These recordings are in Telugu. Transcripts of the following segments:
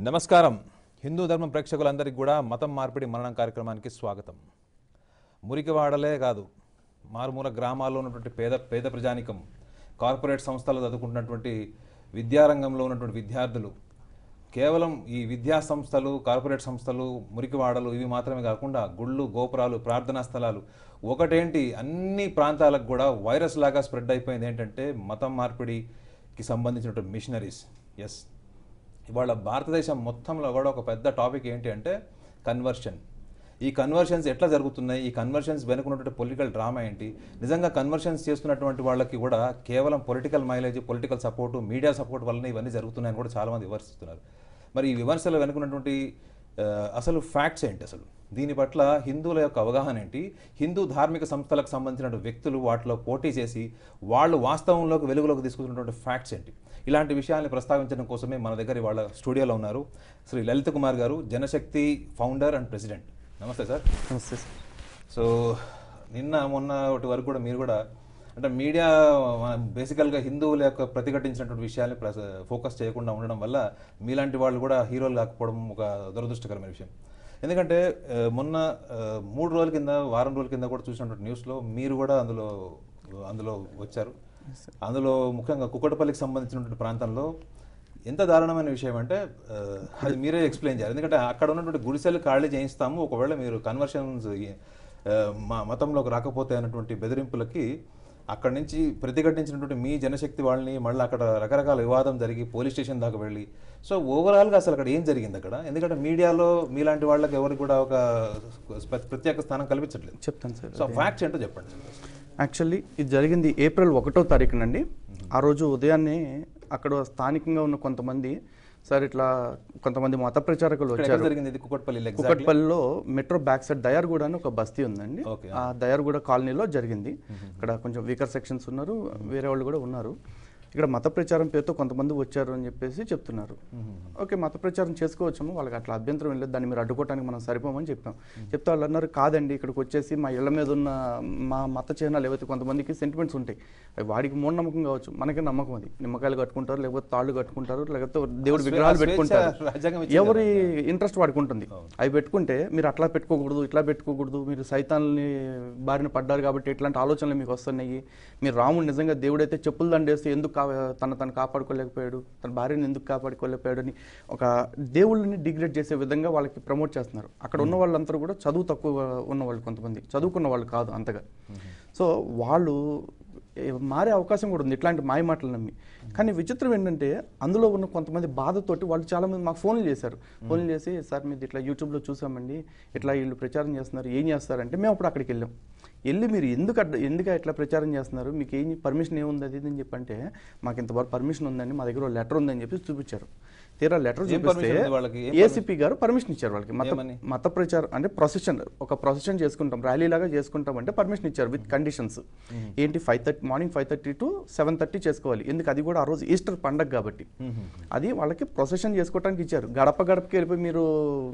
నమస్కారం హిందూ ధర్మం ప్రేక్షకులందరికీ కూడా మతం మార్పిడి మరణం కార్యక్రమానికి స్వాగతం మురికివాడలే కాదు మారుమూల గ్రామాల్లో ఉన్నటువంటి పేద పేద ప్రజానికం కార్పొరేట్ సంస్థలు చదువుకుంటున్నటువంటి విద్యారంగంలో ఉన్నటువంటి విద్యార్థులు కేవలం ఈ విద్యా సంస్థలు కార్పొరేట్ సంస్థలు మురికివాడలు ఇవి మాత్రమే కాకుండా గుళ్ళు గోపురాలు ప్రార్థనా స్థలాలు ఒకటేంటి అన్ని ప్రాంతాలకు కూడా వైరస్ లాగా స్ప్రెడ్ అయిపోయింది ఏంటంటే మతం మార్పిడికి సంబంధించినటువంటి మిషనరీస్ ఎస్ ఇవాళ భారతదేశం మొత్తంలో కూడా ఒక పెద్ద టాపిక్ ఏంటి అంటే కన్వర్షన్ ఈ కన్వర్షన్స్ ఎట్లా జరుగుతున్నాయి ఈ కన్వర్షన్స్ వెనుకున్నటువంటి పొలిటికల్ డ్రామా ఏంటి నిజంగా కన్వర్షన్స్ చేస్తున్నటువంటి వాళ్ళకి కూడా కేవలం political mileage political support media support వల్లనే ఇవన్నీ జరుగుతున్నాయని కూడా చాలామంది విమర్శిస్తున్నారు మరి ఈ విమర్శలు వెనుకున్నటువంటి ఆ, అసలు ఫ్యాక్ట్స్ ఏంటి అసలు దీని పట్ల హిందువుల యొక్క అవగాహన ఏంటి హిందూ ధార్మిక సంస్థలకు సంబంధించిన వ్యక్తులు వాటిలో పోటీ చేసి వాళ్ళు వాస్తవంలోకి వెలుగులోకి తీసుకుంటున్నటువంటి ఫ్యాక్ట్స్ ఏంటి ఇలాంటి విషయాల్ని ప్రస్తావించడం కోసమే మన దగ్గర వాళ్ళ స్టూడియోలో ఉన్నారు శ్రీ లలిత్ కుమార్ గారు జనశక్తి ఫౌండర్ అండ్ ప్రెసిడెంట్ నమస్తే సార్ నమస్తే సార్ సో నిన్న మొన్న ఒకటి వరకు కూడా మీరు కూడా అంటే మీడియా బేసికల్గా హిందువుల యొక్క ప్రతిఘటించినటువంటి విషయాల్ని ప్రస- ఫోకస్ చేయకుండా ఉండడం వల్ల మీలాంటి వాళ్ళు కూడా హీరోలు కాకపోవడం ఒక దురదృష్టకరమైన విషయం ఎందుకంటే ఆ, మొన్న ఆ, మూడు రోజుల కింద వారం రోజుల కింద కూడా చూసినటువంటి న్యూస్లో మీరు కూడా అందులో అందులో వచ్చారు అందులో ముఖ్యంగా కుక్కటపల్లికి సంబంధించినటువంటి ప్రాంతంలో ఎంత దారుణమైన విషయం అంటే ఆ, అది మీరే ఎక్స్ప్లెయిన్ చేయాలి ఎందుకంటే అక్కడ ఉన్నటువంటి గుడిసెలు ఖాళీ చేయిస్తాము ఒకవేళ మీరు కన్వర్షన్స్ మా మతంలోకి రాకపోతే అన్నటువంటి బెదిరింపులకి అక్కడి నుంచి ప్రతిఘటించినటువంటి మీ జనశక్తి వాళ్ళని మళ్ళీ అక్కడ రకరకాల వివాదం జరిగి పోలీస్ స్టేషన్ దాకా వెళ్ళి సో ఓవరాల్గా అసలు అక్కడ ఏం జరిగింది అక్కడ ఎందుకంటే మీడియాలో మీలాంటి వాళ్ళకి ఎవరికి కూడా ఒక స్ప- ప్రత్యేక స్థానం కల్పించట్లేదు చెప్తాను సార్ సో ఫ్యాక్ట్స్ ఏంటో చెప్పండి యాక్చువల్లీ ఇది జరిగింది ఏప్రిల్ ఒకటో తారీఖునండి ఆ రోజు ఉదయాన్నే అక్కడ స్థానికంగా ఉన్న కొంతమంది సార్ ఇట్లా కొంతమంది మత ప్రచారకులు ఇక్కడ వచ్చారు ఎక్కడ జరిగింది ఇది కుక్కట్పల్లి ఎగ్జాక్ట్ కుకట్పల్లిలో మెట్రో బ్యాక్ సైడ్ దయార్గూడ అని ఒక బస్తీ ఉందండి ఓకే ఆ దయార్గూడ కాలనీలో జరిగింది ఇక్కడ కొంచెం వీకర్ సెక్షన్స్ ఉన్నారు వేరే వాళ్ళు కూడా ఉన్నారు ఇక్కడ మత ప్రచారం పేరుతో కొంతమంది వచ్చారు అని చెప్పేసి చెప్తున్నారు ఓకే మత ప్రచారం చేసుకోవచ్చాము వాళ్ళకి అట్లా అభ్యంతరం లేదు దాన్ని మీరు అడ్డుకోవడానికి మనం సరిపోమని చెప్పాం చెప్తే వాళ్ళు అన్నారు కాదండి ఇక్కడికి వచ్చేసి మా ఇళ్ళ మీద ఉన్న మా మత చిహ్నాలు ఏవైతే కొంతమందికి సెంటిమెంట్స్ ఉంటాయి అవి వాడికి మూఢనమ్మకం కావచ్చు మనకి నమ్మకం అది నిమ్మకాయలు కట్టుకుంటారు లేకపోతే తాళ్ళు కట్టుకుంటారు లేకపోతే దేవుడి విగ్రహాలు స్వేచ్ఛ పెట్టుకుంటారు రాజ్యాంగం ఇచ్చింది ఎవరి ఇంట్రెస్ట్ వాడికి ఉంటుంది అవి పెట్టుకుంటే మీరు అట్లా పెట్టుకోకూడదు ఇట్లా పెట్టుకోకూడదు మీరు సైతాన్ని బారిన పడ్డారు కాబట్టి ఇట్లాంటి ఆలోచనలు మీకు వస్తున్నాయి మీరు రాముడు నిజంగా దేవుడైతే చెప్పులు దండేస్తే ఎందుకు కా తన తను కాపాడుకోలేకపోయాడు తన భార్యను ఎందుకు కాపాడుకోలేకపోయాడు అని ఒక దేవుళ్ళని డిగ్రేడ్ చేసే విధంగా వాళ్ళకి ప్రమోట్ చేస్తున్నారు అక్కడ ఉన్న వాళ్ళందరూ కూడా చదువు తక్కువ ఉన్న వాళ్ళు కొంతమంది చదువుకున్న వాళ్ళు కాదు అంతగా సో వాళ్ళు ఏ, మారే అవకాశం కూడా ఉంది ఇట్లాంటి మాయ మాటలు నమ్మి కానీ విచిత్రం ఏంటంటే అందులో ఉన్న కొంతమంది బాధతోటి వాళ్ళు చాలా మంది మాకు ఫోన్లు చేశారు ఫోన్లు చేసి సార్ మీరు ఇట్లా యూట్యూబ్లో చూసామండి ఇట్లా వీళ్ళు ప్రచారం చేస్తున్నారు ఏం చేస్తారంటే మేము అప్పుడు అక్కడికి వెళ్ళాం వెళ్ళి మీరు ఎందుకు అడ్డ ఎందుకు ఇట్లా ప్రచారం చేస్తున్నారు మీకు ఏం పర్మిషన్ ఏముంది అది ఇది అని చెప్పంటే మాకు ఇంతవరకు పర్మిషన్ ఉందండి మా దగ్గర లెటర్ ఉందని చెప్పి చూపించారు తీరా లెటర్ ఏం చూపిస్తే permission ఉంది వాళ్ళకి? ఏం ఏసీపీ గారు పర్మిషన్ ఇచ్చారు వాళ్ళకి మత ఏమని? మత ప్రచారం అంటే ప్రొసెషన్ ఒక ప్రొసెషన్ చేసుకుంటాం ర్యాలీ లాగా చేసుకుంటాం అంటే పర్మిషన్ ఇచ్చారు విత్ కండిషన్స్ ఏంటి five thirty morning five thirty to seven thirty చేసుకోవాలి ఎందుకు అది కూడా ఆ రోజు ఈస్టర్ పండగ కాబట్టి అది వాళ్ళకి ప్రొసెషన్ చేసుకోవడానికి ఇచ్చారు గడప గడపకి వెళ్ళిపోయి మీరు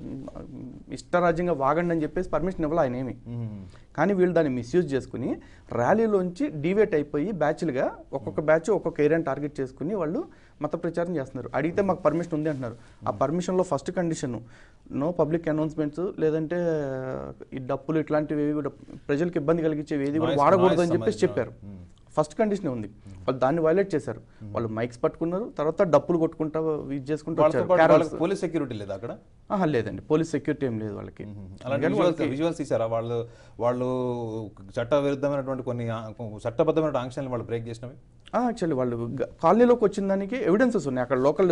ఇష్టరాజ్యంగా వాగండి అని చెప్పేసి పర్మిషన్ ఇవ్వాలి ఆయన ఏమి కానీ వీళ్ళు దాన్ని మిస్యూజ్ చేసుకుని ర్యాలీలోంచి డివేట్ అయిపోయి బ్యాచ్లుగా ఒక్కొక్క బ్యాచ్ ఒక్కొక్క ఏరియాని టార్గెట్ చేసుకుని వాళ్ళు మత ప్రచారం చేస్తున్నారు అడిగితే మాకు పర్మిషన్ ఉంది అంటున్నారు ఆ పర్మిషన్లో first condition no public announcements లేదంటే ఈ డప్పులు ఇట్లాంటివి ఏవి కూడా ప్రజలకు ఇబ్బంది కలిగించేవి ఏది కూడా Noise- వాడకూడదు noise అని చెప్పేసి చెప్పారు ఫస్ట్ కండిషన్ ఉంది వాళ్ళు దాన్ని వైలేట్ చేశారు వాళ్ళు మైక్స్ పట్టుకున్నారు తర్వాత డప్పులు కొట్టుకుంటా ఇది చేసుకుంటూ వాళ్ళతో వచ్చారు పాటు Carols. వాళ్ళకి పోలీస్ సెక్యూరిటీ లేదా అక్కడ ఆహా, లేదండి పోలీస్ సెక్యూరిటీ ఏం లేదు వాళ్ళకి అలాంటి విజువల్స్ విజువల్స్ తీసారా వాళ్ళు వాళ్ళు చట్ట విరుద్ధమైనటువంటి కొన్ని ఆ- చట్టబద్ధమైన ఆంక్షల్ని వాళ్ళు బ్రేక్ చేసినవి యాక్చువల్లీ వాళ్ళు గ- కాలనీలోకి వచ్చిన దానికి ఎవిడెన్సెస్ ఉన్నాయి అక్కడ లోకల్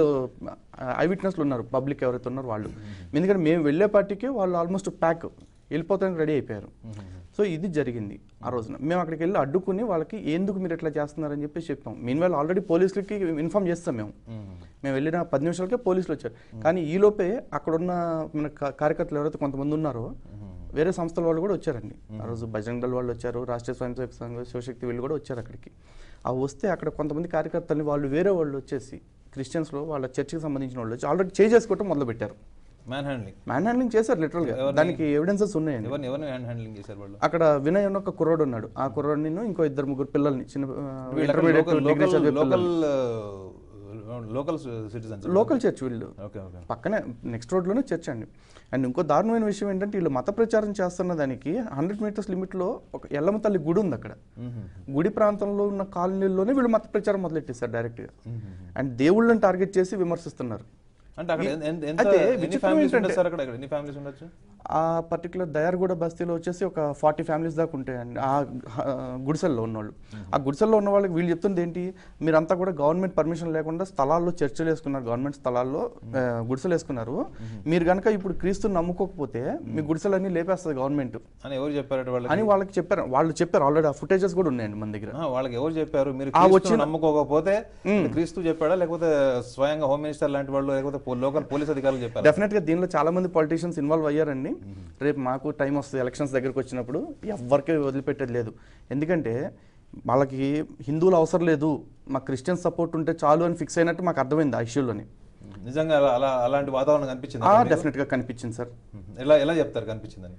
ఐ విట్నెస్లు ఉన్నారు పబ్లిక్ ఎవరైతే ఉన్నారో వాళ్ళు ఎందుకంటే మేము వెళ్ళే పార్టీకి వాళ్ళు ఆల్మోస్ట్ ప్యాక్ వెళ్ళిపోతానికి రెడీ అయిపోయారు సో ఇది జరిగింది ఆ రోజున మేము అక్కడికి వెళ్ళి అడ్డుకుని వాళ్ళకి ఎందుకు మీరు ఇట్లా చేస్తున్నారని చెప్పి చెప్పాం మీన్ వాళ్ళు ఆల్రెడీ పోలీసులకి ఇన్ఫామ్ చేస్తాం మేము మేము వెళ్ళిన పది నిమిషాలకే పోలీసులు వచ్చారు కానీ ఈ లోపే అక్కడున్న మన కా- కార్యకర్తలు ఎవరైతే కొంతమంది ఉన్నారో వేరే సంస్థల వాళ్ళు కూడా వచ్చారండి ఆ రోజు బజరంగ దళ్ వాళ్ళు వచ్చారు రాష్ట్రీయ స్వయం సేవక సంఘ శివశక్తి వీళ్ళు కూడా వచ్చారు అక్కడికి ఆ వస్తే అక్కడ కొంతమంది కార్యకర్తల్ని వాళ్ళు వేరే వాళ్ళు వచ్చేసి క్రిస్టియన్స్లో వాళ్ళ చర్చికి సంబంధించిన వాళ్ళు వచ్చి ఆల్రెడీ చేంజ్ చేసుకోవటం మొదలు పెట్టారు మ్యాన్ హ్యాండ్లింగ్ మ్యాన్ హ్యాండ్లింగ్ చేశారు లిటరల్గా దానికి ఎవిడెన్సెస్ ఉన్నాయండి ఎవరిని ఎవరిని హ్యాండ్ హ్యాండ్లింగ్ చేశారు వాళ్ళు అక్కడ వినయ్ అన్న ఒక కుర్రోడు ఉన్నాడు ఆ కుర్రోడిని ఇంకో ఇద్దరు ముగ్గురు పిల్లల్ని చిన్న వీళ్ళు అక్కడ ఇంటర్మీడియట్ లోకల్ డిగ్రీ లోకల్ చదివే local local citizens local church వీళ్ళు ఓకే ఓకే పక్కనే నెక్స్ట్ రోడ్లోనే చర్చ్ అండి అండ్ ఇంకో దారుణమైన విషయం ఏంటంటే వీళ్ళు మత ప్రచారం చేస్తున్న దానికి హండ్రెడ్ మీటర్స్ లిమిట్లో ఒక ఎల్లమ్మ తల్లి గుడి ఉంది అక్కడ గుడి ప్రాంతంలో ఉన్న కాలనీల్లోనే వీళ్ళు మత ప్రచారం మొదలెట్టేశారు డైరెక్ట్గా అండ్ దేవుళ్ళని టార్గెట్ చేసి విమర్శిస్తున్నారు అంటే అక్కడ ఎన్- ఎన్- ఎంత అయితే ఎన్ని విచిత్రం ఫ్యామిలీస్ ఏంటంటే- ఉండొచ్చు సార్ అక్కడ ఎన్ని ఫ్యామిలీస్ ఉండొచ్చు ఆ పర్టికులర్ దయార్గూడ బస్తీలో వచ్చేసి ఒక ఫార్టీ ఫ్యామిలీస్ దాకా ఉంటాయండి ఆ ఆ, గుడిసెల్లో ఉన్నవాళ్ళు ఆ గుడిసెల్లో ఉన్న వాళ్ళకి వీళ్ళు చెప్తుంది ఏంటి మీరంతా కూడా గవర్నమెంట్ పర్మిషన్ లేకుండా స్థలాల్లో చర్చలు వేసుకున్నారు గవర్నమెంట్ స్థలాల్లో ఆ, గుడిసెలు వేసుకున్నారు మీరు కనుక ఇప్పుడు క్రీస్తుని నమ్ముకోకపోతే మీ గుడిసెలన్నీ లేపేస్తుంది గవర్నమెంట్ అని ఎవరు చెప్పారట వాళ్ళకి అని వాళ్ళకి చెప్పారు వాళ్ళు చెప్పారు ఆల్రెడీ ఆ ఫుటేజెస్ కూడా ఉన్నాయండి మన దగ్గర ఆ, వాళ్ళకి ఎవరు చెప్పారు మీరు ఆ క్రీస్తును వచ్చిన- నమ్ముకోకపోతే క్రీస్తు చెప్పాడా లేకపోతే స్వయంగా హోమ్ మినిస్టర్ లాంటి వాళ్ళు లేకపోతే లోకల్ పోలీస్ అధికారులు చెప్పారు డెఫినెట్ గా దీనిలో చాలా మంది పొలిటీషియన్స్ ఇన్వాల్వ్ అయ్యారండి రేపు మాకు టైం వస్తుంది ఎలక్షన్స్ దగ్గరకు వచ్చినప్పుడు ఎవరికి వదిలిపెట్టేది లేదు ఎందుకంటే వాళ్ళకి హిందువులు అవసరం లేదు మా క్రిస్టియన్ సపోర్ట్ ఉంటే చాలు అని ఫిక్స్ అయినట్టు మాకు అర్థమైంది ఆ ఇష్యూలోని నిజంగా అలా- అలా అలాంటి వాతావరణం కనిపించింది డెఫినెట్ గా కనిపించింది సార్ ఎలా ఎలా చెప్తారు కనిపించిందని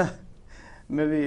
మేబీ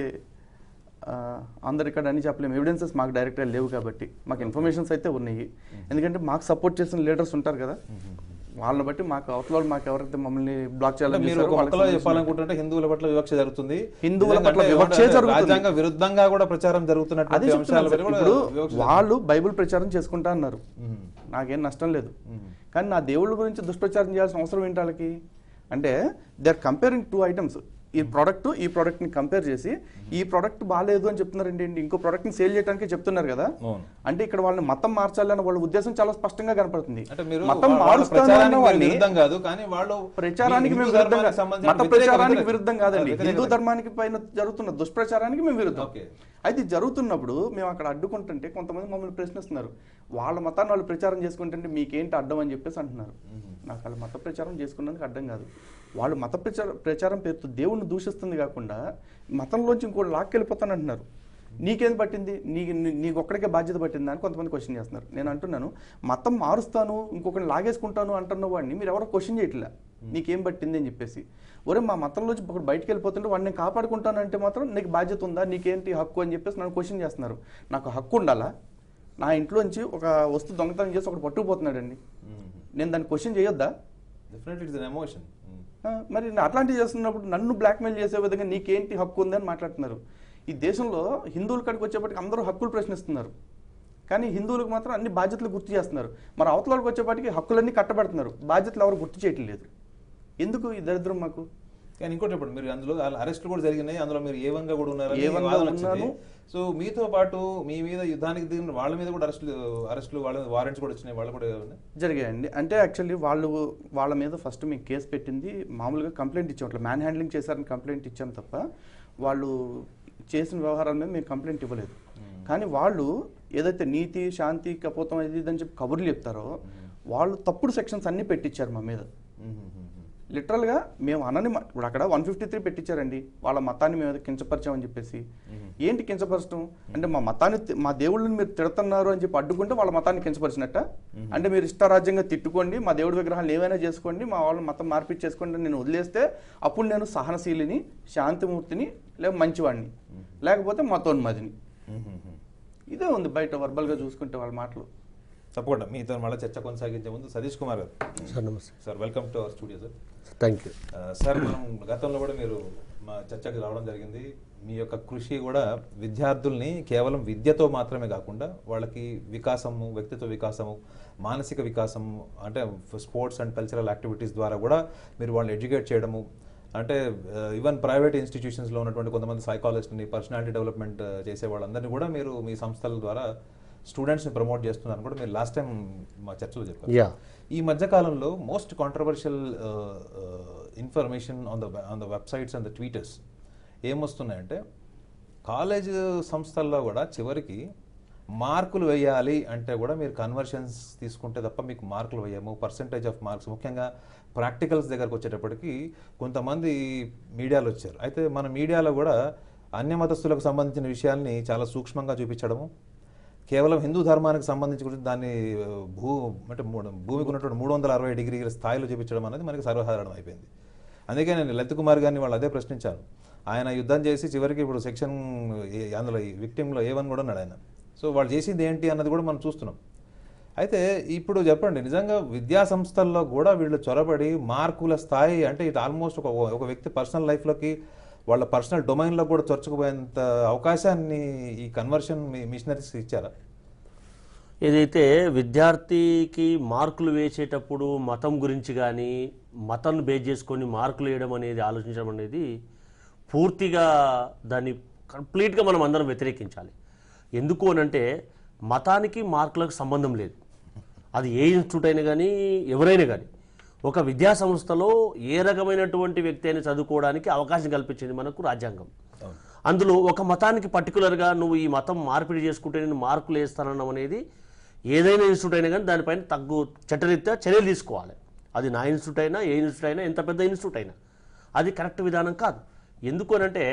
అందరు ఇక్కడ అని చెప్పలేము ఎవిడెన్సెస్ మాకు డైరెక్ట్గా లేవు కాబట్టి మాకు ఇన్ఫర్మేషన్స్ అయితే ఉన్నాయి ఎందుకంటే మాకు సపోర్ట్ చేసిన లీడర్స్ ఉంటారు కదా వాళ్ళని బట్టి మాకు అవతల వాళ్ళు మాకు ఎవరైతే మమ్మల్ని బ్లాక్ అంటే చేయాలని మీరు చూస్తారో ఒక వాళ్ళకి మొక్కలో సంబంధించిన- చెప్పాలనుకుంటుంటే హిందువుల పట్ల వివక్ష జరుగుతుంది హిందువుల నిజంగా పట్ల అంటే వివక్షే ఏమంటారు? జరుగుతుంది. రాజ్యాంగ విరుద్ధంగా కూడా ప్రచారం అదే జరుగుతున్నటువంటి చెప్తున్నాను అంశాలపై సార్. కూడా ఇప్పుడు వివక్ష వాళ్ళు బైబిల్ ప్రచారం చేసుకుంటా అన్నారు మ్మ్. నాకేం నష్టం లేదు మ్మ్. కానీ నా దేవుళ్ళ గురించి దుష్ప్రచారం చేయాల్సిన అవసరం ఏంటి వాళ్ళకి అంటే they are comparing two items ఈ ప్రోడక్ట్ ఈ ప్రోడక్ట్ ని కంపేర్ చేసి ఈ ప్రోడక్ట్ బాగాలేదు అని చెప్తున్నారండి ఏంటి ఇంకో ప్రోడక్ట్ ని సేల్ చేయడానికి చెప్తున్నారు కదా అవును అంటే ఇక్కడ వాళ్ళని మతం మార్చాలని వాళ్ళ ఉద్దేశం చాలా స్పష్టంగా కనపడుతుంది అంటే మీరు మతం వాళ్ళ మారుస్తాను ప్రచారానికి అన్న మీరు వాడిని విరుద్ధం కాదు కానీ వాళ్ళు ప్రచారానికి మీ మేము హిందూ విరుద్ధంగా ధర్మానికి సంబంధించిన మత వ్యతిరేక- ప్రచారానికి వ్యతిరేక- విరుద్ధం కాదండి వ్యతిరేక- హిందూ ధర్మానికి పైన జరుగుతున్న దుష్ప్రచారానికి మేము విరుద్ధం ఓకే. అయితే ఇది జరుగుతున్నప్పుడు మేము అక్కడ అడ్డుకుంటుంటే కొంతమంది మమ్మల్ని ప్రశ్నిస్తున్నారు వాళ్ళ మతాన్ని వాళ్ళు ప్రచారం చేసుకుంటుంటే మీకేంటి అడ్డం అని చెప్పేసి అంటున్నారు నాకు వాళ్ళు మత ప్రచారం చేసుకున్నందుకు అడ్డం కాదు వాళ్ళు మత ప్రచార ప్రచారం పేరుతో దేవుణ్ణి దూషిస్తుంది కాకుండా మతంలోంచి ఇంకోటి లాక్కెళ్ళిపోతాను అంటున్నారు నీకేం పట్టింది నీకు నీ- నీకు ఒక్కడికే బాధ్యత పట్టిందా అని కొంతమంది క్వశ్చన్ చేస్తున్నారు నేను అంటున్నాను మతం మారుస్తాను ఇంకొకరిని లాగేసుకుంటాను అంటున్న వాడిని మీరు ఎవరో క్వశ్చన్ చేయట్లే నీకేం పట్టింది అని చెప్పేసి ఒరే మా మతంలోంచి ఒకటి బయటికి వెళ్ళిపోతుంటే వాడిని నేను కాపాడుకుంటాను అంటే మాత్రం నీకు బాధ్యత ఉందా నీకేంటి హక్కు అని చెప్పేసి నన్ను క్వశ్చన్ చేస్తున్నారు నాకు హక్కు ఉండాలా నా ఇంట్లోంచి ఒక వస్తువు దొంగతనం చేసి ఒకటి పట్టుకుపోతున్నాడండి నేను దాన్ని క్వశ్చన్ చేయొద్దా డెఫినెట్లీ ఇట్స్ ఎమోషన్ ఆ, మరి నా అట్లాంటివి చేస్తున్నప్పుడు నన్ను బ్లాక్మెయిల్ చేసే విధంగా నీకేంటి హక్కు ఉందని మాట్లాడుతున్నారు ఈ దేశంలో హిందువుల కాడికి వచ్చేప్పటికి అందరూ హక్కులు ప్రశ్నిస్తున్నారు కానీ హిందువులకు మాత్రం అన్ని బాధ్యతలు గుర్తు చేస్తున్నారు మరి అవతల వాళ్ళకి వచ్చేప్పటికి హక్కులన్నీ కట్టబెడుతున్నారు బాధ్యతలు ఎవరు గుర్తు చేయటం లేదు ఎందుకు ఈ దరిద్రం మాకు కానీ ఇంకోటి ఇప్పుడు మీరు అందులో అరెస్ట్లు కూడా జరిగినాయి అందులో మీరు ఏ వంగా కూడా ఉన్నారు ఏ వంగా ఉన్నాను. సో మీతో పాటు మీ మీద యుద్ధానికి దిగిన వాళ్ళ మీద కూడా అరెస్టులు అరెస్టులు వాళ్ళ వారెంట్స్ కూడా వచ్చినాయి వాళ్ళు కూడా ఉన్నాయి జరిగాయండి అంటే యాక్చువల్లీ వాళ్ళు వాళ్ళ మీద ఫస్ట్ మేము కేసు పెట్టింది మామూలుగా కంప్లైంట్ ఇచ్చాం అట్లా మ్యాన్ హ్యాండ్లింగ్ చేశారని కంప్లైంట్ ఇచ్చాం తప్ప వాళ్ళు చేసిన వ్యవహారాల మీద మేము కంప్లైంట్ ఇవ్వలేదు కానీ వాళ్ళు ఏదైతే నీతి శాంతి కపోతం అది ఇది అని చెప్పి కబుర్లు చెప్తారో వాళ్ళు తప్పుడు సెక్షన్స్ అన్నీ పెట్టించారు మా మీద లిటరల్గా మేము అనని మా- ఇప్పుడు అక్కడ వన్ ఫిఫ్టీ త్రీ పెట్టించారండి వాళ్ళ మతాన్ని మేము ఏదో కించపరిచామని చెప్పేసి ఏంటి కించపరచడం అంటే మా మతాన్ని తి- మా దేవుళ్ళని మీరు తిడుతున్నారు అని చెప్పి అడ్డుకుంటే వాళ్ళ మతాన్ని కించపరిచినట్ట అంటే మీరు ఇష్టారాజ్యంగా తిట్టుకోండి మా దేవుడి విగ్రహాలు ఏమైనా చేసుకోండి మా వాళ్ళ మతం మార్పిడి చేసుకోండి అని నేను వదిలేస్తే అప్పుడు నేను సహనశీలిని శాంతిమూర్తిని లేక మంచివాడిని లేకపోతే మతోన్మదిని ఇదే ఉంది బయట వర్బల్గా చూసుకుంటే వాళ్ళ మాటలు తప్పకుండా మీతో మళ్ళీ చర్చ కొనసాగించే ముందు సతీష్ కుమార్ గారు సార్ నమస్తే sir welcome to our studio sir thank you ఆ, సార్ మనం గతంలో కూడా మీరు మా చర్చకి రావడం జరిగింది మీ యొక్క కృషి కూడా విద్యార్థుల్ని కేవలం విద్యతో మాత్రమే కాకుండా వాళ్ళకి వికాసము వ్యక్తిత్వ వికాసము మానసిక వికాసము అంటే స్పోర్ట్స్ అండ్ కల్చరల్ యాక్టివిటీస్ ద్వారా కూడా మీరు వాళ్ళని ఎడ్యుకేట్ చేయడము అంటే ఈవెన్ ప్రైవేట్ ఇన్స్టిట్యూషన్స్లో ఉన్నటువంటి కొంతమంది సైకాలజిస్ట్ని పర్సనాలిటీ డెవలప్మెంట్ చేసే వాళ్ళందరినీ కూడా మీరు మీ సంస్థల ద్వారా స్టూడెంట్స్ని ప్రమోట్ చేస్తున్నారని కూడా మీరు లాస్ట్ టైం మా చర్చలో చెప్పారు యా ఈ మధ్య కాలంలో most controversial information on the on the websites and the tweeters ఏమొస్తున్నాయంటే కాలేజ్ సంస్థల్లో కూడా చివరికి మార్కులు వేయాలి అంటే కూడా మీరు కన్వర్షన్స్ తీసుకుంటే తప్ప మీకు మార్కులు వేయము పర్సంటేజ్ ఆఫ్ మార్క్స్ ముఖ్యంగా ప్రాక్టికల్స్ దగ్గరకు వచ్చేటప్పటికి కొంతమంది మీడియాలో వచ్చారు అయితే మన మీడియాలో కూడా అన్య మతస్థులకు సంబంధించిన విషయాల్ని చాలా సూక్ష్మంగా చూపించడము కేవలం హిందూ ధర్మానికి సంబంధించి కూడా దాన్ని ఆ, భూ అంటే మూడు- భూమికి ఉన్నటువంటి మూడు వందల అరవై డిగ్రీల స్థాయిలో చూపించడం అనేది మనకి సర్వసాధారణం అయిపోయింది అందుకే నేను లలిత్ కుమార్ గారిని వాళ్ళు అదే ప్రశ్నించాను ఆయన యుద్ధం చేసి చివరికి ఇప్పుడు సెక్షన్ ఏ- అందులో ఈ విక్టిమ్లో ఏ వన్ కూడా ఉన్నాడు ఆయన సో వాళ్ళు చేసింది ఏంటి అన్నది కూడా మనం చూస్తున్నాం అయితే ఇప్పుడు చెప్పండి నిజంగా విద్యా సంస్థల్లో కూడా వీళ్ళు చొరబడి మార్కుల స్థాయి అంటే ఇది ఆల్మోస్ట్ ఒక ఒక వ్యక్తి పర్సనల్ లైఫ్లోకి వాళ్ళ పర్సనల్ డొమైన్లో కూడా చొచ్చుకుపోయేంత అవకాశాన్ని ఈ కన్వర్షన్ మిషనరీస్ ఇచ్చారా ఏదైతే విద్యార్థికి మార్కులు వేసేటప్పుడు మతం గురించి కానీ మతం బేస్ చేసుకొని మార్కులు వేయడం అనేది ఆలోచించడం అనేది పూర్తిగా దాన్ని కంప్లీట్గా మనం అందరం వ్యతిరేకించాలి ఎందుకు అనంటే మతానికి మార్కులకు సంబంధం లేదు అది ఏ ఇన్స్టిట్యూట్ అయినా కానీ ఎవరైనా కానీ ఒక విద్యా సంస్థలో ఏ రకమైనటువంటి వ్యక్తి అయినా చదువుకోవడానికి అవకాశం కల్పించింది మనకు రాజ్యాంగం అందులో ఒక మతానికి పర్టికులర్గా నువ్వు ఈ మతం మార్పిడి చేసుకుంటే నేను మార్కులు వేస్తానడం అనేది ఏదైనా ఇన్స్టిట్యూట్ అయినా కానీ దానిపైన తగ్గు చట్టరీత్యా చర్యలు తీసుకోవాలి అది నా ఇన్స్టిట్యూట్ అయినా ఏ ఇన్స్టిట్యూట్ అయినా ఎంత పెద్ద ఇన్స్టిట్యూట్ అయినా అది కరెక్ట్ విధానం కాదు ఎందుకు అనంటే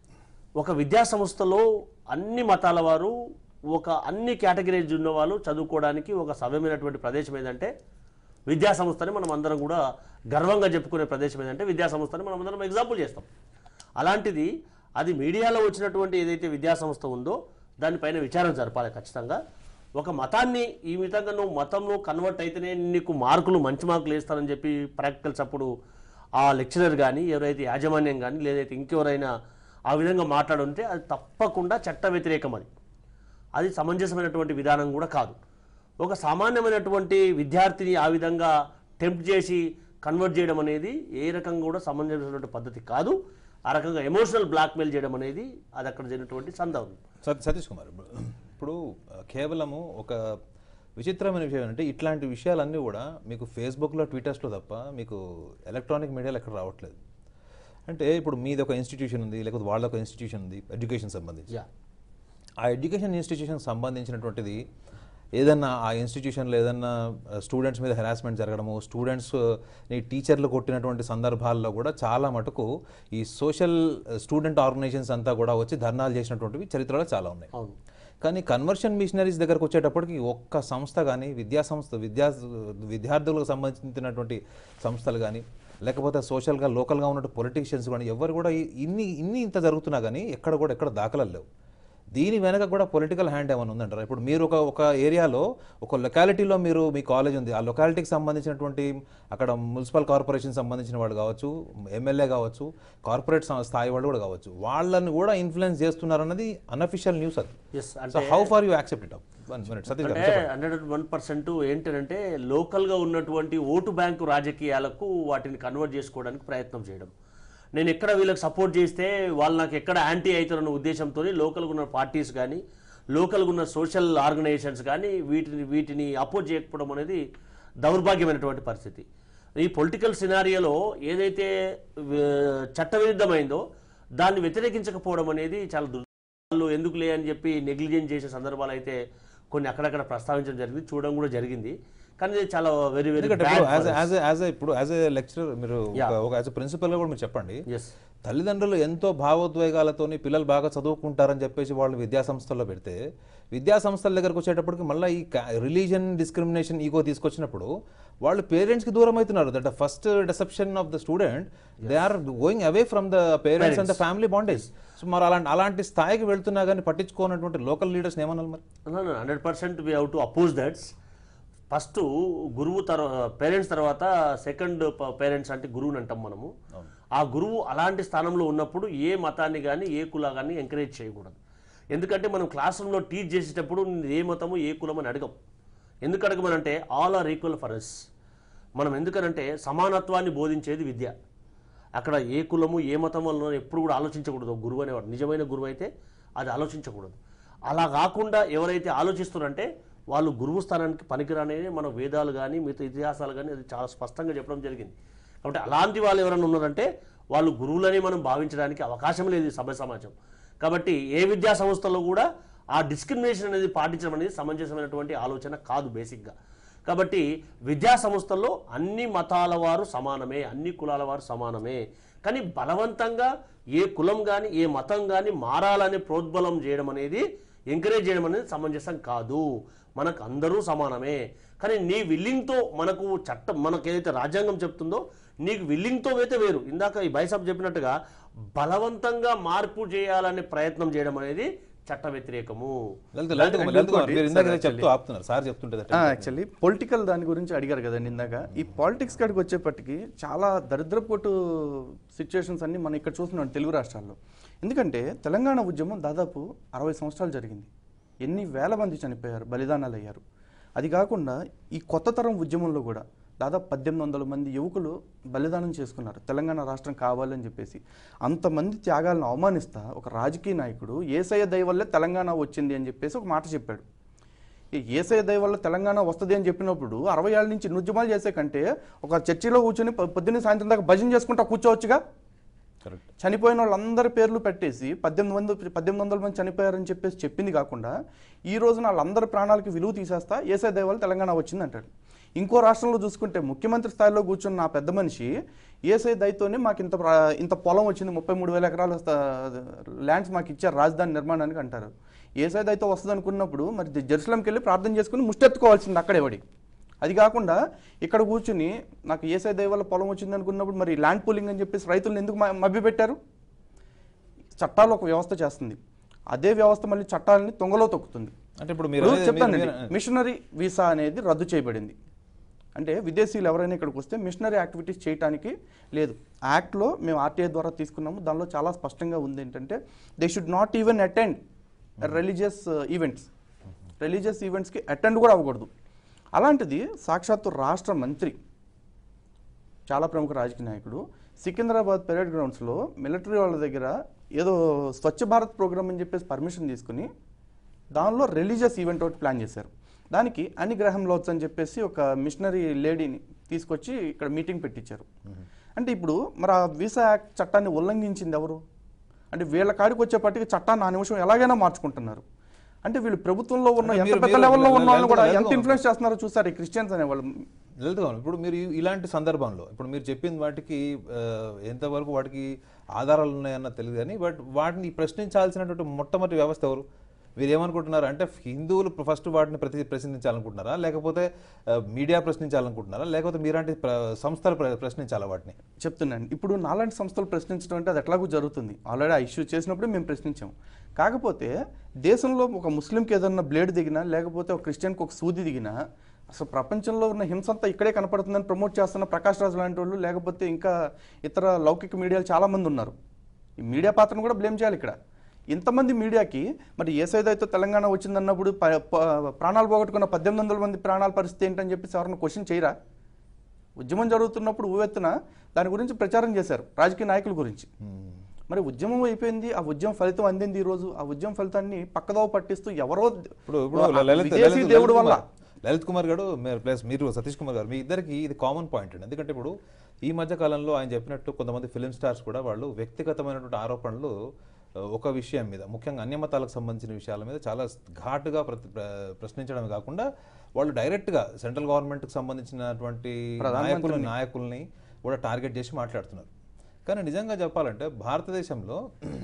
ఒక విద్యా సంస్థలో అన్ని మతాల వారు ఒక అన్ని కేటగిరీస్ ఉన్న వాళ్ళు చదువుకోవడానికి ఒక సవ్యమైనటువంటి ప్రదేశం ఏంటంటే విద్యా సంస్థని మనం అందరం కూడా గర్వంగా చెప్పుకునే ప్రదేశం ఏంటంటే విద్యా సంస్థని మనం అందరం ఎగ్జాంపుల్ చేస్తాం అలాంటిది అది మీడియాలో వచ్చినటువంటి ఏదైతే విద్యా సంస్థ ఉందో దానిపైన విచారణ జరపాలి ఖచ్చితంగా ఒక మతాన్ని ఈ విధంగా నువ్వు మతంలో కన్వర్ట్ అయితేనే నీకు మార్కులు మంచి మార్కులు వేస్తానని చెప్పి ప్రాక్టికల్స్ అప్పుడు ఆ లెక్చరర్ కానీ ఎవరైతే యాజమాన్యం కానీ లేదైతే ఇంకెవరైనా ఆ విధంగా మాట్లాడుంటే అది తప్పకుండా చట్ట వ్యతిరేకం అది అది సమంజసమైనటువంటి విధానం కూడా కాదు ఒక సామాన్యమైనటువంటి విద్యార్థిని ఆ విధంగా టెంప్ట్ చేసి కన్వర్ట్ చేయడం అనేది ఏ రకంగా కూడా సమంజసమైనటువంటి పద్ధతి కాదు ఆ రకంగా ఎమోషనల్ బ్లాక్మెయిల్ చేయడం అనేది అది అక్కడ జరిగినటువంటి సందర్భం సత్ సతీష్ కుమార్ ఇప్పుడు ఇప్పుడు ఆ, కేవలము ఒక విచిత్రమైన విషయం ఏంటంటే ఇట్లాంటి విషయాలన్నీ కూడా మీకు ఫేస్బుక్లో ట్విట్టర్స్లో తప్ప మీకు ఎలక్ట్రానిక్ మీడియాలో ఎక్కడ రావట్లేదు అంటే ఇప్పుడు మీది ఒక ఇన్స్టిట్యూషన్ ఉంది లేకపోతే వాళ్ళ ఒక ఇన్స్టిట్యూషన్ ఉంది ఎడ్యుకేషన్ సంబంధించి యా ఆ ఎడ్యుకేషన్ ఇన్స్టిట్యూషన్ సంబంధించినటువంటిది ఏదన్నా ఆ ఇన్స్టిట్యూషన్లో ఏదన్నా స్టూడెంట్స్ మీద హెరాస్మెంట్ జరగడము స్టూడెంట్స్ ని టీచర్లు కొట్టినటువంటి సందర్భాల్లో కూడా చాలా మటుకు ఈ సోషల్ స్టూడెంట్ ఆర్గనైజేషన్స్ అంతా కూడా వచ్చి ధర్నాలు చేసినటువంటివి చరిత్రలో చాలా ఉన్నాయి అవును కానీ కన్వర్షన్ మిషనరీస్ దగ్గరకు వచ్చేటప్పటికి ఒక్క సంస్థ కానీ విద్యా సంస్థ విద్యా విద్యార్థులకు సంబంధించినటువంటి సంస్థలు కానీ లేకపోతే సోషల్గా లోకల్గా ఉన్నటువంటి పొలిటీషియన్స్ కానీ ఎవరు కూడా ఈ- ఇన్ని ఇన్ని ఇంత జరుగుతున్నా కానీ ఎక్కడ కూడా ఎక్కడ దాఖలాలు లేవు దీని వెనక కూడా పొలిటికల్ హ్యాండ్ ఏమైనా ఉందంటారా ఇప్పుడు మీరు ఒక ఒక ఏరియాలో ఒక లొకాలిటీలో మీరు మీ కాలేజ్ ఉంది ఆ లొకాలిటీకి సంబంధించినటువంటి అక్కడ మున్సిపల్ కార్పొరేషన్ సంబంధించిన వాళ్ళు కావచ్చు ఎమ్మెల్యే కావచ్చు కార్పొరేట్ స్థా- స్థాయి వాళ్ళు కూడా కావచ్చు వాళ్ళని కూడా ఇన్ఫ్లుయెన్స్ చేస్తున్నారన్నది అన్అఫిషియల్ న్యూస్ అది ఎస్ సో అంటే how far you accept it one minute Satish గారు అంటే హండ్రెడ్ వన్ పర్సెంట్ ఏంటంటే లోకల్గా ఉన్నటువంటి ఓటు బ్యాంకు రాజకీయాలకు వాటిని కన్వర్ట్ చేసుకోవడానికి ప్రయత్నం చేయడం నేను ఎక్కడ వీళ్ళకి సపోర్ట్ చేస్తే వాళ్ళు నాకు ఎక్కడ యాంటీ అవుతారన్న ఉద్దేశంతో లోకల్గా ఉన్న పార్టీస్ కానీ లోకల్గా ఉన్న సోషల్ ఆర్గనైజేషన్స్ కానీ వీటిని వీటిని అపోజ్ చేయకపోవడం అనేది దౌర్భాగ్యమైనటువంటి పరిస్థితి ఈ పొలిటికల్ సినారియోలో ఏదైతే వే- చట్టవిరుద్ధమైందో దాన్ని వ్యతిరేకించకపోవడం అనేది చాలా దుర్ వాళ్ళు ఎందుకు లే అని చెప్పి నెగ్లిజెన్స్ చేసే సందర్భాలు అయితే కొన్ని అక్కడక్కడ ప్రస్తావించడం జరిగింది చూడడం కూడా జరిగింది కానీ ఇది చాలా వెరీ వెరీ ఎందుకంటే ఇప్పుడు యాజ్ యాజ్ యాజ్ ఇప్పుడు యాజ్ ఏ లెక్చరర్ మీరు ఒక- ఒక యాజ్ ప్రిన్సిపల్గా కూడా మీరు చెప్పండి ఎస్ తల్లిదండ్రులు ఎంతో భావోద్వేగాలతోని పిల్లలు బాగా చదువుకుంటారని చెప్పేసి వాళ్ళు విద్యా సంస్థల్లో పెడితే విద్యా సంస్థల దగ్గరకు వచ్చేటప్పటికి మళ్ళీ ఈ రిలీజన్ డిస్క్రిమినేషన్ ఈగో తీసుకొచ్చినప్పుడు వాళ్ళు పేరెంట్స్కి దూరం అవుతున్నారు that first deception of the student they are going away from the parents and the family bondage so మరి అలాంటి అలాంటి స్థాయికి వెళ్తున్నా కానీ పట్టించుకోనటువంటి లోకల్ లీడర్స్ ఏమన్నారు మరి hundred percent we how to oppose that's first గురువు తర్వాత పేరెంట్స్ తర్వాత సెకండ్ పేరెంట్స్ అంటే గురువుని అంటాం మనము ఆ గురువు అలాంటి స్థానంలో ఉన్నప్పుడు ఏ మతాన్ని కానీ ఏ కులా కానీ ఎంకరేజ్ చేయకూడదు ఎందుకంటే మనం క్లాస్ రూమ్లో టీచ్ చేసేటప్పుడు ఏ మతము ఏ కులం అని అడగం ఎందుకు అడగమనంటే all are equal for us మనం ఎందుకనంటే సమానత్వాన్ని బోధించేది విద్య అక్కడ ఏ కులము ఏ మతం వలన ఎప్పుడు కూడా ఆలోచించకూడదు ఒక గురువు అనేవాడు నిజమైన గురువు అయితే అది ఆలోచించకూడదు అలా కాకుండా ఎవరైతే ఆలోచిస్తున్నారంటే వాళ్ళు గురువు స్థానానికి పనికిరానే మన వేదాలు కానీ మిగతా ఇతిహాసాలు కానీ అది చాలా స్పష్టంగా చెప్పడం జరిగింది కాబట్టి అలాంటి వాళ్ళు ఎవరైనా ఉన్నారంటే వాళ్ళు గురువులని మనం భావించడానికి అవకాశం లేదు ఈ సభ్య సమాజం కాబట్టి ఏ విద్యా సంస్థలో కూడా ఆ డిస్క్రిమినేషన్ అనేది పాటించడం అనేది సమంజసమైనటువంటి ఆలోచన కాదు బేసిక్గా కాబట్టి విద్యా సంస్థల్లో అన్ని మతాల వారు సమానమే అన్ని కులాల వారు సమానమే కానీ బలవంతంగా ఏ కులం కానీ ఏ మతం కానీ మారాలని ప్రోద్బలం చేయడం అనేది ఎంకరేజ్ చేయడం అనేది సమంజసం కాదు మనకు అందరూ సమానమే కానీ నీ విల్లింగ్తో మనకు చట్టం మనకు ఏదైతే రాజ్యాంగం చెప్తుందో నీకు విల్లింగ్తో అయితే వేరు ఇందాక ఈ బైసాబ్ చెప్పినట్టుగా బలవంతంగా మార్పు చేయాలనే ప్రయత్నం చేయడం అనేది చట్ట వ్యతిరేకము లలిత లలిత కుమార్, లలిత కుమార్, మీరు ఇందాక ఏదో చెప్తూ ఆపుతున్నారు సార్ చెప్తుంటే యాక్చువల్లీ పొలిటికల్ దాని గురించి అడిగారు కదండి ఇందాక ఈ పాలిటిక్స్ కాడికి వచ్చేప్పటికి చాలా దరిద్రపోటు సిచ్యువేషన్స్ అన్ని మనం ఇక్కడ చూస్తున్నాం తెలుగు రాష్ట్రాల్లో ఎందుకంటే తెలంగాణ ఉద్యమం దాదాపు అరవై సంవత్సరాలు జరిగింది ఎన్ని వేల మంది చనిపోయారు బలిదానాలు అయ్యారు అది కాకుండా ఈ కొత్త తరం ఉద్యమంలో కూడా దాదాపు పద్దెనిమిది వందల మంది యువకులు బలిదానం చేసుకున్నారు తెలంగాణ రాష్ట్రం కావాలని చెప్పేసి అంతమంది త్యాగాలను అవమానిస్తా ఒక రాజకీయ నాయకుడు ఏసయ్య దయ వల్లే తెలంగాణ వచ్చింది అని చెప్పేసి ఒక మాట చెప్పాడు ఈ ఏసఐ దయ వల్ల తెలంగాణ వస్తుంది అని చెప్పినప్పుడు అరవై ఏళ్ళ నుంచి నుజ్జమాలు చేసే కంటే ఒక చర్చిలో కూర్చొని పొ- పొద్దున్నే సాయంత్రం దాకా భజన చేసుకుంటా కూర్చోవచ్చుగా కరెక్ట్ చనిపోయిన వాళ్ళందరి పేర్లు పెట్టేసి పద్దెనిమిది మంది పద్దెనిమిది వందల మంది చనిపోయారని చెప్పేసి చెప్పింది కాకుండా ఈ రోజున వాళ్ళందరి ప్రాణాలకి విలువ తీసేస్తా ఏసఐ దయ వల్ల తెలంగాణ వచ్చింది అంటాడు ఇంకో రాష్ట్రంలో చూసుకుంటే ముఖ్యమంత్రి స్థాయిలో కూర్చున్న నా పెద్ద మనిషి ఏసఐ దయతోనే మాకు ఇంత ప్రా- ఇంత పొలం వచ్చింది ముప్పై మూడు వేల ఎకరాల స్థ- ల్యాండ్స్ మాకు ఇచ్చారు రాజధాని నిర్మాణానికి అంటారు ఏసఐ దయతో వస్తుంది అనుకున్నప్పుడు మరి జెరూసలంకి వెళ్ళి ప్రార్థన చేసుకుని ముష్టెత్తుకోవాల్సింది అక్కడే పడి అది కాకుండా ఇక్కడ కూర్చుని నాకు ఏసఐ దయ వల్ల పొలం వచ్చింది అనుకున్నప్పుడు మరి ల్యాండ్ పూలింగ్ అని చెప్పేసి రైతులను ఎందుకు మ- మభ్యపెట్టారు చట్టాలు ఒక వ్యవస్థ చేస్తుంది అదే వ్యవస్థ మళ్ళీ చట్టాలని తొంగలో తొక్కుతుంది అంటే ఇప్పుడు మీరు ఇప్పుడు అనేది- చెప్తానండి మీరు- మీరు- మిషనరీ వీసా అనేది రద్దు చేయబడింది అంటే విదేశీయులు ఎవరైనా ఇక్కడికి వస్తే మిషనరీ యాక్టివిటీస్ చేయడానికి లేదు యాక్ట్లో మేము ఆర్టీఐ ద్వారా తీసుకున్నాము దానిలో చాలా స్పష్టంగా ఉంది ఏంటంటే they should not even attend religious events religious ఈవెంట్స్కి అటెండ్ కూడా అవ్వకూడదు అలాంటిది సాక్షాత్తు రాష్ట్ర మంత్రి చాలా ప్రముఖ రాజకీయ నాయకుడు సికింద్రాబాద్ పెరేడ్ గ్రౌండ్స్లో మిలిటరీ వాళ్ళ దగ్గర ఏదో స్వచ్ఛ భారత్ ప్రోగ్రామ్ అని చెప్పేసి పర్మిషన్ తీసుకుని దానిలో రిలీజియస్ ఈవెంట్ ఒకటి ప్లాన్ చేశారు దానికి అని గ్రహం లోత్స్ అని చెప్పేసి ఒక మిషనరీ లేడీని తీసుకొచ్చి ఇక్కడ మీటింగ్ పెట్టించారు అంటే ఇప్పుడు మరి ఆ వీసా యాక్ట్ చట్టాన్ని ఉల్లంఘించింది ఎవరు అంటే వీళ్ళ కాడికి వచ్చేపటికి చట్టాన్ని ఆ నిమిషం ఎలాగైనా మార్చుకుంటున్నారు అంటే వీళ్ళు ప్రభుత్వంలో ఉన్న అంటే ఎంత మీరు- పెద్ద మీరు- లెవెల్లో ఉన్న వాళ్ళు కూడా లలిత- ఎంత ఇన్ఫ్లుయెన్స్ చేస్తున్నారో చూసారు ఈ క్రిస్టియన్స్ అనే వాళ్ళు లలిత గారు, ఇప్పుడు మీరు ఈ- ఇలాంటి సందర్భంలో ఇప్పుడు మీరు చెప్పిన వాటికి ఆ, ఎంతవరకు వాటికి ఆధారాలు ఉన్నాయన్న తెలియదు కానీ బట్ వాటిని ప్రశ్నించాల్సినటువంటి మొట్టమొదటి వ్యవస్థ ఎవరు మీరు ఏమనుకుంటున్నారు అంటే హిందువులు ఫస్ట్ వాటిని ప్రతి ప్రశ్నించాలనుకుంటున్నారా లేకపోతే ఆ, మీడియా ప్రశ్నించాలనుకుంటున్నారా లేకపోతే మీలాంటి ప్ర- సంస్థలు ప్ర- ప్రశ్నించాలా వాటిని చెప్తున్నాను ఇప్పుడు నాలాంటి సంస్థలు ప్రశ్నించడం అంటే అది ఎట్లాగూ జరుగుతుంది ఆల్రెడీ ఆ ఇష్యూ చేసినప్పుడు మేము ప్రశ్నించాం కాకపోతే దేశంలో ఒక ముస్లింకి ఏదన్నా బ్లేడ్ దిగినా లేకపోతే ఒక క్రిస్టియన్కి ఒక సూది దిగినా అసలు ప్రపంచంలో ఉన్న హింస అంతా ఇక్కడే కనపడుతుందని ప్రమోట్ చేస్తున్న ప్రకాష్ రాజు లాంటి వాళ్ళు లేకపోతే ఇంకా ఇతర లౌకిక మీడియాలు చాలామంది ఉన్నారు ఈ మీడియా పాత్రను కూడా బ్లేమ్ చేయాలి ఇక్కడ ఇంతమంది మీడియాకి మరి ఏ సైడ్ అయితే తెలంగాణ వచ్చిందన్నప్పుడు ప- ప- ప్రాణాలు పోగొట్టుకున్న పద్దెనిమిది వందల మంది ప్రాణాల పరిస్థితి ఏంటని చెప్పేసి ఎవరైనా క్వశ్చన్ చేయరా ఉద్యమం జరుగుతున్నప్పుడు ఊవెత్తున దాని గురించి ప్రచారం చేశారు రాజకీయ నాయకుల గురించి మరి ఉద్యమం అయిపోయింది ఆ ఉద్యమం ఫలితం అందింది ఈ రోజు ఆ ఉద్యమం ఫలితాన్ని పక్కదోవ పట్టిస్తూ ఎవరో ఇప్పుడు ఇప్పుడు ఆ లలిత్ విదేశీ లలిత్ దేవుడు వల్ల కుమార్- లలిత్ కుమార్ గారు మీరు ప్లస్ మీరు సతీష్ కుమార్ గారు మీ ఇద్దరికి ఇది కామన్ పాయింట్ అండి ఎందుకంటే ఇప్పుడు ఈ మధ్య కాలంలో ఆయన చెప్పినట్టు కొంతమంది ఫిలిం స్టార్స్ కూడా వాళ్ళు వ్యక్తిగతమైనటువంటి ఆరోపణలు ఆ, ఒక విషయం మీద ముఖ్యంగా అన్యమతాలకు సంబంధించిన విషయాల మీద చాలా ఘాటుగా ప్రతి ప్ర- ప్రశ్నించడమే కాకుండా వాళ్ళు డైరెక్ట్గా సెంట్రల్ గవర్నమెంట్కి సంబంధించినటువంటి నాయకులు నాయకుల్ని కూడా టార్గెట్ చేసి మాట్లాడుతున్నారు కానీ నిజంగా చెప్పాలంటే భారతదేశంలో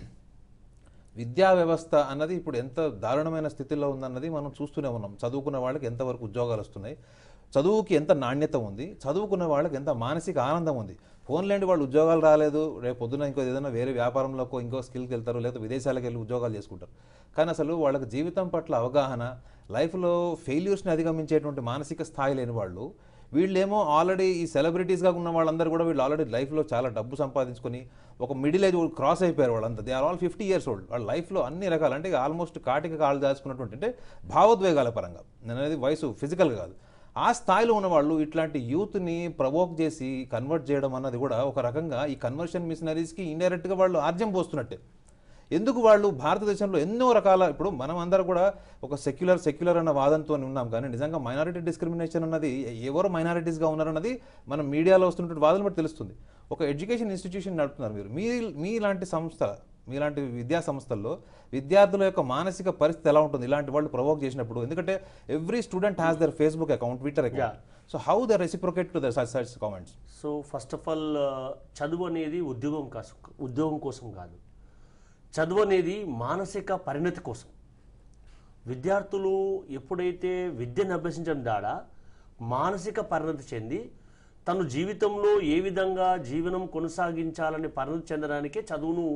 విద్యా వ్యవస్థ అన్నది ఇప్పుడు ఎంత దారుణమైన స్థితిలో ఉందన్నది మనం చూస్తూనే ఉన్నాం చదువుకున్న వాళ్ళకి ఎంతవరకు ఉద్యోగాలు వస్తున్నాయి చదువుకి ఎంత నాణ్యత ఉంది చదువుకున్న వాళ్ళకి ఎంత మానసిక ఆనందం ఉంది ఫోన్లేండి వాళ్ళు ఉద్యోగాలు రాలేదు రేపు పొద్దున ఇంకో ఏదైనా వేరే వ్యాపారంలోకి ఇంకో స్కిల్కి వెళ్తారు లేదా విదేశాలకు వెళ్ళి ఉద్యోగాలు చేసుకుంటారు కానీ అసలు వాళ్ళకి జీవితం పట్ల అవగాహన లైఫ్లో ఫెయిల్యూర్స్ని అధిగమించేటువంటి మానసిక స్థాయి లేని వాళ్ళు వీళ్ళేమో ఆల్రెడీ ఈ సెలబ్రిటీస్గా ఉన్న వాళ్ళందరూ కూడా వీళ్ళు ఆల్రెడీ లైఫ్లో చాలా డబ్బు సంపాదించుకొని ఒక మిడిల్ ఏజ్ క్రాస్ అయిపోయారు వాళ్ళంతా they are all fifty years old వాళ్ళ లైఫ్లో అన్ని రకాలు అంటే ఆల్మోస్ట్ కాటికి కాళ్ళు దాచుకున్నటువంటి అంటే భావోద్వేగాల పరంగా నేను అనేది వయసు ఫిజికల్గా కాదు ఆ స్థాయిలో ఉన్న వాళ్ళు ఇట్లాంటి యూత్ని ప్రవోక్ చేసి కన్వర్ట్ చేయడం అన్నది కూడా ఒక రకంగా ఈ కన్వర్షన్ మిషనరీస్కి ఇండైరెక్ట్గా వాళ్ళు ఆర్జం పోస్తున్నట్టే ఎందుకు వాళ్ళు భారతదేశంలో ఎన్నో రకాల ఇప్పుడు మనం అందరం కూడా ఒక సెక్యులర్ సెక్యులర్ అన్న వాదంతో ఉన్నాం కానీ నిజంగా మైనారిటీ డిస్క్రిమినేషన్ అన్నది ఎవరు మైనారిటీస్గా ఉన్నారన్నది మనం మీడియాలో వస్తున్నటువంటి వాదన బట్టి తెలుస్తుంది ఒక ఎడ్యుకేషన్ ఇన్స్టిట్యూషన్ నడుపుతున్నారు మీరు మీ మీలాంటి సంస్థ మీలాంటి విద్యా సంస్థల్లో విద్యార్థుల యొక్క మానసిక పరిస్థితి ఎలా ఉంటుంది ఇలాంటి వాళ్ళు ప్రొవోక్ చేసినప్పుడు ఎందుకంటే every student has their Facebook account Twitter account so how the reciprocate to the such such comments so first of all చదువు అనేది ఉద్యోగం కోసం ఉద్యోగం కోసం కాదు చదువు అనేది మానసిక పరిణతి కోసం విద్యార్థులు ఎప్పుడైతే విద్యను అభ్యసించడం దాడా మానసిక పరిణతి చెంది తను జీవితంలో ఏ విధంగా జీవనం కొనసాగించాలని పరిణతి చెందడానికే చదువును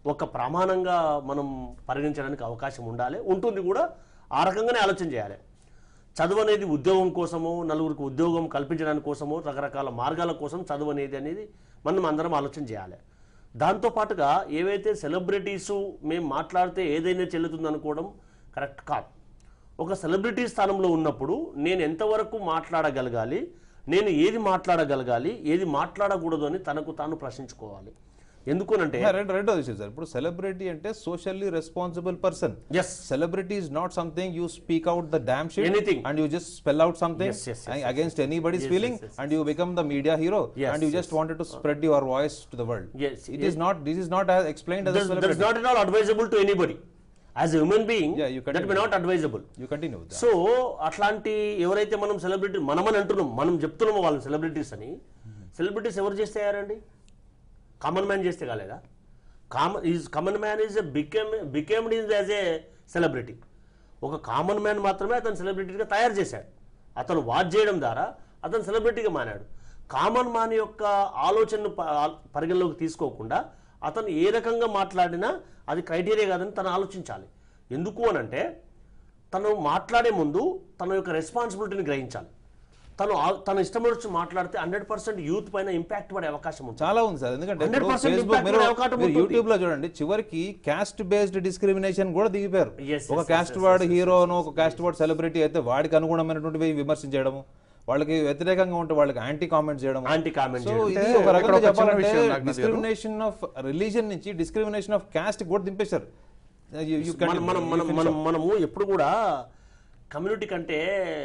ఒక ప్రమాణంగా మనం పరిగణించడానికి అవకాశం ఉండాలి ఉంటుంది కూడా ఆ రకంగానే ఆలోచన చేయాలి చదువు అనేది ఉద్యోగం కోసమో నలుగురికి ఉద్యోగం కల్పించడానికి కోసమో రకరకాల మార్గాల కోసం చదువు అనేది అనేది మనం అందరం ఆలోచన చేయాలి దాంతోపాటుగా ఏవైతే సెలబ్రిటీస్ మేము మాట్లాడితే ఏదైనా చెల్లుతుంది అనుకోవడం కరెక్ట్ కాదు ఒక సెలబ్రిటీ స్థానంలో ఉన్నప్పుడు నేను ఎంతవరకు మాట్లాడగలగాలి నేను ఏది మాట్లాడగలగాలి ఏది మాట్లాడకూడదు అని తనకు తాను ప్రశ్నించుకోవాలి ఎందుకునంటే రెండు రెండో విషయం సార్ ఇప్పుడు సెలబ్రిటీ అంటే socially responsible person yes Celebrity is not something you speak out the damn shit Anything. and you just spell out something Yes, yes, yes, a- against anybody's Yes, feeling yes, yes, and you become the media hero Yes, and you just wanted to spread your voice to the world. Yes, It is not. This is not as explained as a that is celebrity. not at all advisable to anybody as a human being Yeah, you that may continue. not advisable You continue with that. So అట్లాంటి ఎవరైతే మనం సెలబ్రిటీ మనమని అంటున్నాం మనం చెప్తున్నామో వాళ్ళని సెలబ్రిటీస్ అని సెలబ్రిటీస్ ఎవరు చేస్తే అయ్యారండి కామన్ మ్యాన్ చేస్తే కాలేదా common is common man is became becamed is as a celebrity ఒక కామన్ మ్యాన్ మాత్రమే అతను సెలబ్రిటీగా తయారు చేశాడు అతను వాచ్ చేయడం ద్వారా అతను సెలబ్రిటీగా మారాడు కామన్ మ్యాన్ యొక్క ఆలోచనను ప- పరిగణలోకి తీసుకోకుండా అతను ఏ రకంగా మాట్లాడినా అది క్రైటీరియా కాదని తను ఆలోచించాలి ఎందుకు అనంటే తను మాట్లాడే ముందు తన యొక్క రెస్పాన్సిబిలిటీని గ్రహించాలి తను ఆ- తన ఇష్టం వచ్చి మాట్లాడితే హండ్రెడ్ పర్సెంట్ యూత్ పైన ఇంపాక్ట్ పడే అవకాశం ఉంటుంది చాలా ఉంది సార్ ఎందుకంటే 100% ఫేస్బుక్ impact మీరు పడే అవకాశం మీరు ఉంటుంది. యూట్యూబ్ లో చూడండి చివరికి కాస్ట్ బేస్డ్ డిస్క్రిమినేషన్ కూడా దిగిపోయారు Yes, ఒక yes, కాస్ట్ yes, వాడు హీరోను ఒక కాస్ట్ వాడు సెలబ్రిటీ అయితే వాడికి అనుగుణమైనటువంటివి విమర్శించడము వాళ్ళకి వ్యతిరేకంగా ఉంటే వాళ్ళకి యాంటీ కామెంట్ చేయడం యాంటీ కామెంట్ సో ఇది అంటే ఒక ఇక్కడ రకంగా ఒక చిన్న చెప్పాలంటే విషయం నాగనాథ్ గారు. డిస్క్రిమినేషన్ ఆఫ్ రిలీజన్ నుంచి డిస్క్రిమినేషన్ ఆఫ్ కాస్ట్ కూడా దింపేశారు You- you మనం continue. మనం You మనం finish మనం up. మనము ఎప్పుడు కూడా కమ్యూనిటీ కంటే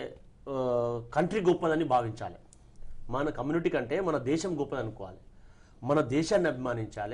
కంట్రీ గొప్పదని భావించాలి మన కమ్యూనిటీ కంటే మన దేశం గొప్పది అనుకోవాలి మన దేశాన్ని అభిమానించాలి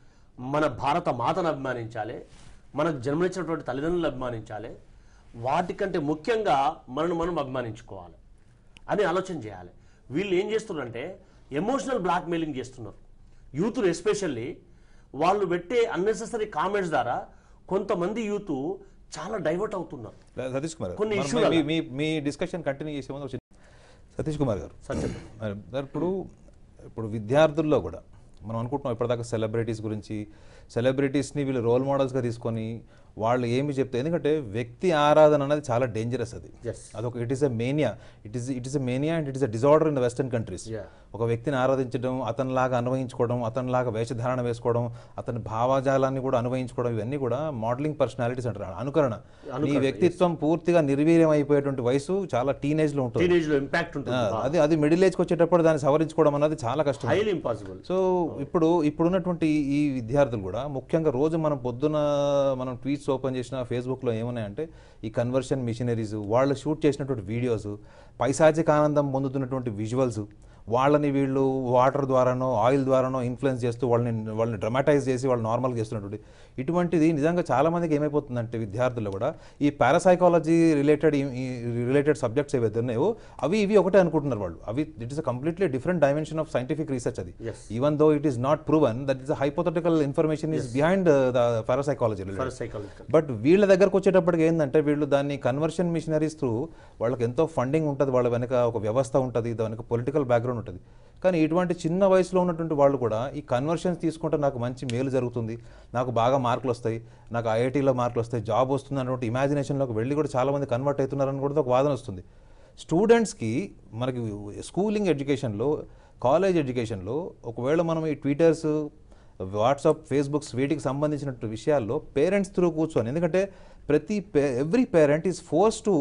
మన భారత మాతను అభిమానించాలి మనకు జన్మనిచ్చినటువంటి తల్లిదండ్రులను అభిమానించాలి వాటికంటే ముఖ్యంగా మనను మనం అభిమానించుకోవాలి అని ఆలోచన చేయాలి వీళ్ళు ఏం చేస్తున్నారంటే ఎమోషనల్ బ్లాక్మెయిలింగ్ చేస్తున్నారు యూత్లు ఎస్పెషల్లీ వాళ్ళు పెట్టే అన్నెసెసరీ కామెంట్స్ ద్వారా కొంతమంది యూత్ చాలా డైవర్ట్ అవుతున్నారు సతీష్ కుమార్ గారు, కొన్ని మనం ఇష్యూల మీ- మీ మీ డిస్కషన్ కంటిన్యూ చేసే ముందు ఒక చిన్న- సతీష్ కుమార్ గారు సత్యం మరి సార్ ఇప్పుడు ఇప్పుడు విద్యార్థుల్లో కూడా మనం అనుకుంటున్నాం ఇప్పటిదాకా సెలబ్రిటీస్ గురించి సెలబ్రిటీస్ని వీళ్ళు రోల్ మోడల్స్గా తీసుకొని వాళ్ళు ఏమి చెప్తే ఎందుకంటే వ్యక్తి ఆరాధన అనేది చాలా డేంజరస్ అది Yes. అదొక it is a mania it is it is a mania and it is a disorder in the western countries Yeah. ఒక వ్యక్తిని ఆరాధించడం అతనిలాగా అన్వయించుకోవడం అతనిలాగా వేషధారణ వేసుకోవడం అతని భావజాలాన్ని కూడా అన్వయించుకోవడం ఇవన్నీ కూడా మోడలింగ్ పర్సనాలిటీస్ అంటారు అనుకరణ నీ వ్యక్తిత్వం పూర్తిగా నిర్వీర్యం అయిపోయేటువంటి వయసు చాలా టీనేజ్ లో ఉంటుంది టీనేజ్ లో ఇంపాక్ట్ ఉంటుంది ఆ, అది అది మిడిల్ ఏజ్కి వచ్చేటప్పుడు దాన్ని సవరించుకోవడం అనేది చాలా కష్టం హైలీ ఇంపాసిబుల్ సో ఇప్పుడు ఇప్పుడున్నటువంటి ఈ విద్యార్థులు కూడా ముఖ్యంగా రోజు మనం పొద్దున మనం ట్వీట్స్ ఓపెన్ చేసిన ఫేస్బుక్లో ఏమున్నాయంటే ఈ కన్వర్షన్ మిషనరీస్ వాళ్ళు షూట్ చేసినటువంటి వీడియోస్ పైశాచిక ఆనందం పొందుతున్నటువంటి విజువల్స్ వాళ్ళని వీళ్ళు వాటర్ ద్వారానో ఆయిల్ ద్వారానో ఇన్ఫ్లుయెన్స్ చేస్తూ వాళ్ళని వాళ్ళని డ్రమాటైజ్ చేసి వాళ్ళు నార్మల్గా చేస్తున్నటువంటి ఇటువంటిది నిజంగా చాలా మందికి ఏమైపోతుందంటే విద్యార్థులు కూడా ఈ పారాసైకాలజీ రిలేటెడ్ రిలేటెడ్ సబ్జెక్ట్స్ ఏవైతే ఉన్నాయో అవి ఇవి ఒకటే అనుకుంటున్నారు వాళ్ళు అవి it is a completely different dimension of scientific research అది Yes. Even though it is not proven that is hypothetical information is behind the parapsychology for psychological but వీళ్ళ దగ్గరకు వచ్చేటప్పటికి ఏంటంటే వీళ్ళు దాన్ని కన్వర్షన్ మిషనరీస్ త్రూ వాళ్ళకి ఎంతో ఫండింగ్ ఉంటుంది వాళ్ళ వెనక ఒక వ్యవస్థ ఉంటుంది దాని వెనక పొలిటికల్ బ్యాక్గ్రౌండ్ ఉంటుంది కానీ ఇటువంటి చిన్న వయసులో ఉన్నటువంటి వాళ్ళు కూడా ఈ కన్వర్షన్స్ తీసుకుంటే నాకు మంచి మేలు జరుగుతుంది నాకు బాగా మార్కులు వస్తాయి నాకు ఐఐటీలో మార్కులు వస్తాయి జాబ్ వస్తుంది అన్నటువంటి ఇమాజినేషన్లోకి వెళ్ళి కూడా చాలామంది కన్వర్ట్ అవుతున్నారని కూడా ఒక వాదన వస్తుంది స్టూడెంట్స్కి మనకి స్కూలింగ్ ఎడ్యుకేషన్లో కాలేజ్ ఎడ్యుకేషన్లో ఒకవేళ మనం ఈ ట్విట్టర్స్ వాట్సాప్ ఫేస్బుక్స్ వీటికి సంబంధించిన విషయాల్లో పేరెంట్స్ త్రూ కూర్చొని ఎందుకంటే ప్రతి every parent is force to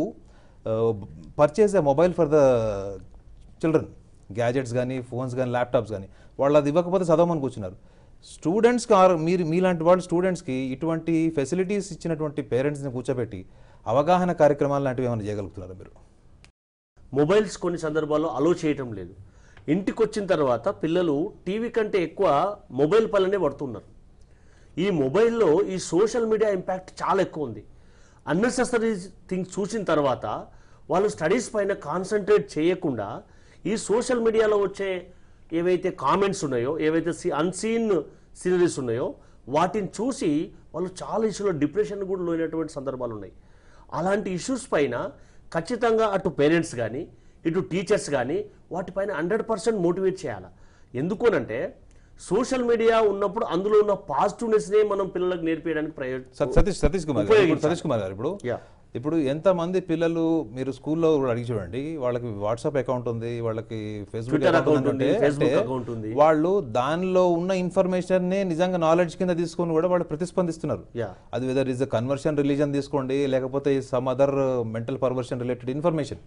purchase a mobile for the children gadgets కానీ ఫోన్స్ కానీ ల్యాప్టాప్స్ కానీ వాళ్ళు అది ఇవ్వకపోతే చదవమని కూర్చున్నారు స్టూడెంట్స్కి ఆర్ మీరు మీలాంటి వాళ్ళు స్టూడెంట్స్కి ఇటువంటి ఫెసిలిటీస్ ఇచ్చినటువంటి పేరెంట్స్ని కూర్చోబెట్టి అవగాహన కార్యక్రమాలు లాంటివి ఏమైనా చేయగలుగుతున్నారా మీరు మొబైల్స్ కొన్ని సందర్భాల్లో అలో చేయటం లేదు ఇంటికి వచ్చిన తర్వాత పిల్లలు టీవీ కంటే ఎక్కువ మొబైల్ పనులనే పడుతున్నారు ఈ మొబైల్లో ఈ సోషల్ మీడియా ఇంపాక్ట్ చాలా ఎక్కువ ఉంది అన్నెసెసరీ థింగ్స్ చూసిన తర్వాత వాళ్ళు స్టడీస్ పైన కాన్సన్ట్రేట్ చేయకుండా ఈ సోషల్ మీడియాలో వచ్చే ఏవైతే కామెంట్స్ ఉన్నాయో ఏవైతే అన్సీన్ సీనరీస్ ఉన్నాయో వాటిని చూసి వాళ్ళు చాలా ఇష్యూలో డిప్రెషన్ కూడా లోనటువంటి సందర్భాలు ఉన్నాయి అలాంటి ఇష్యూస్ పైన ఖచ్చితంగా అటు పేరెంట్స్ కానీ ఇటు టీచర్స్ కానీ వాటిపైన హండ్రెడ్ పర్సెంట్ మోటివేట్ చేయాలి ఎందుకోనంటే సోషల్ మీడియా ఉన్నప్పుడు అందులో ఉన్న పాజిటివ్నెస్నే మనం పిల్లలకు నేర్పించడానికి ప్రయోజనం సత్- సతీష్ సతీష్ కుమార్ గారు ఇప్పుడు సతీష్ కుమార్ గారు ఇప్పుడు Yeah. ఇప్పుడు ఎంతమంది పిల్లలు మీరు స్కూల్లో కూడా అడిగి చూడండి వాళ్ళకి వాట్సాప్ అకౌంట్ ఉంది వాళ్ళకి ఫేస్బుక్ Twitter అకౌంట్ account ఉంది, ఉందంటే Facebook అంటే account ఉంది. వాళ్ళు దానిలో ఉన్న ఇన్ఫర్మేషన్ ని నిజంగా నాలెడ్జ్ కింద తీసుకొని కూడా వాళ్ళు ప్రతిస్పందిస్తున్నారు Yeah. అది వెదర్ ఇస్ కన్వర్షన్ రిలీజన్ తీసుకోండి లేకపోతే some other mental perversion related information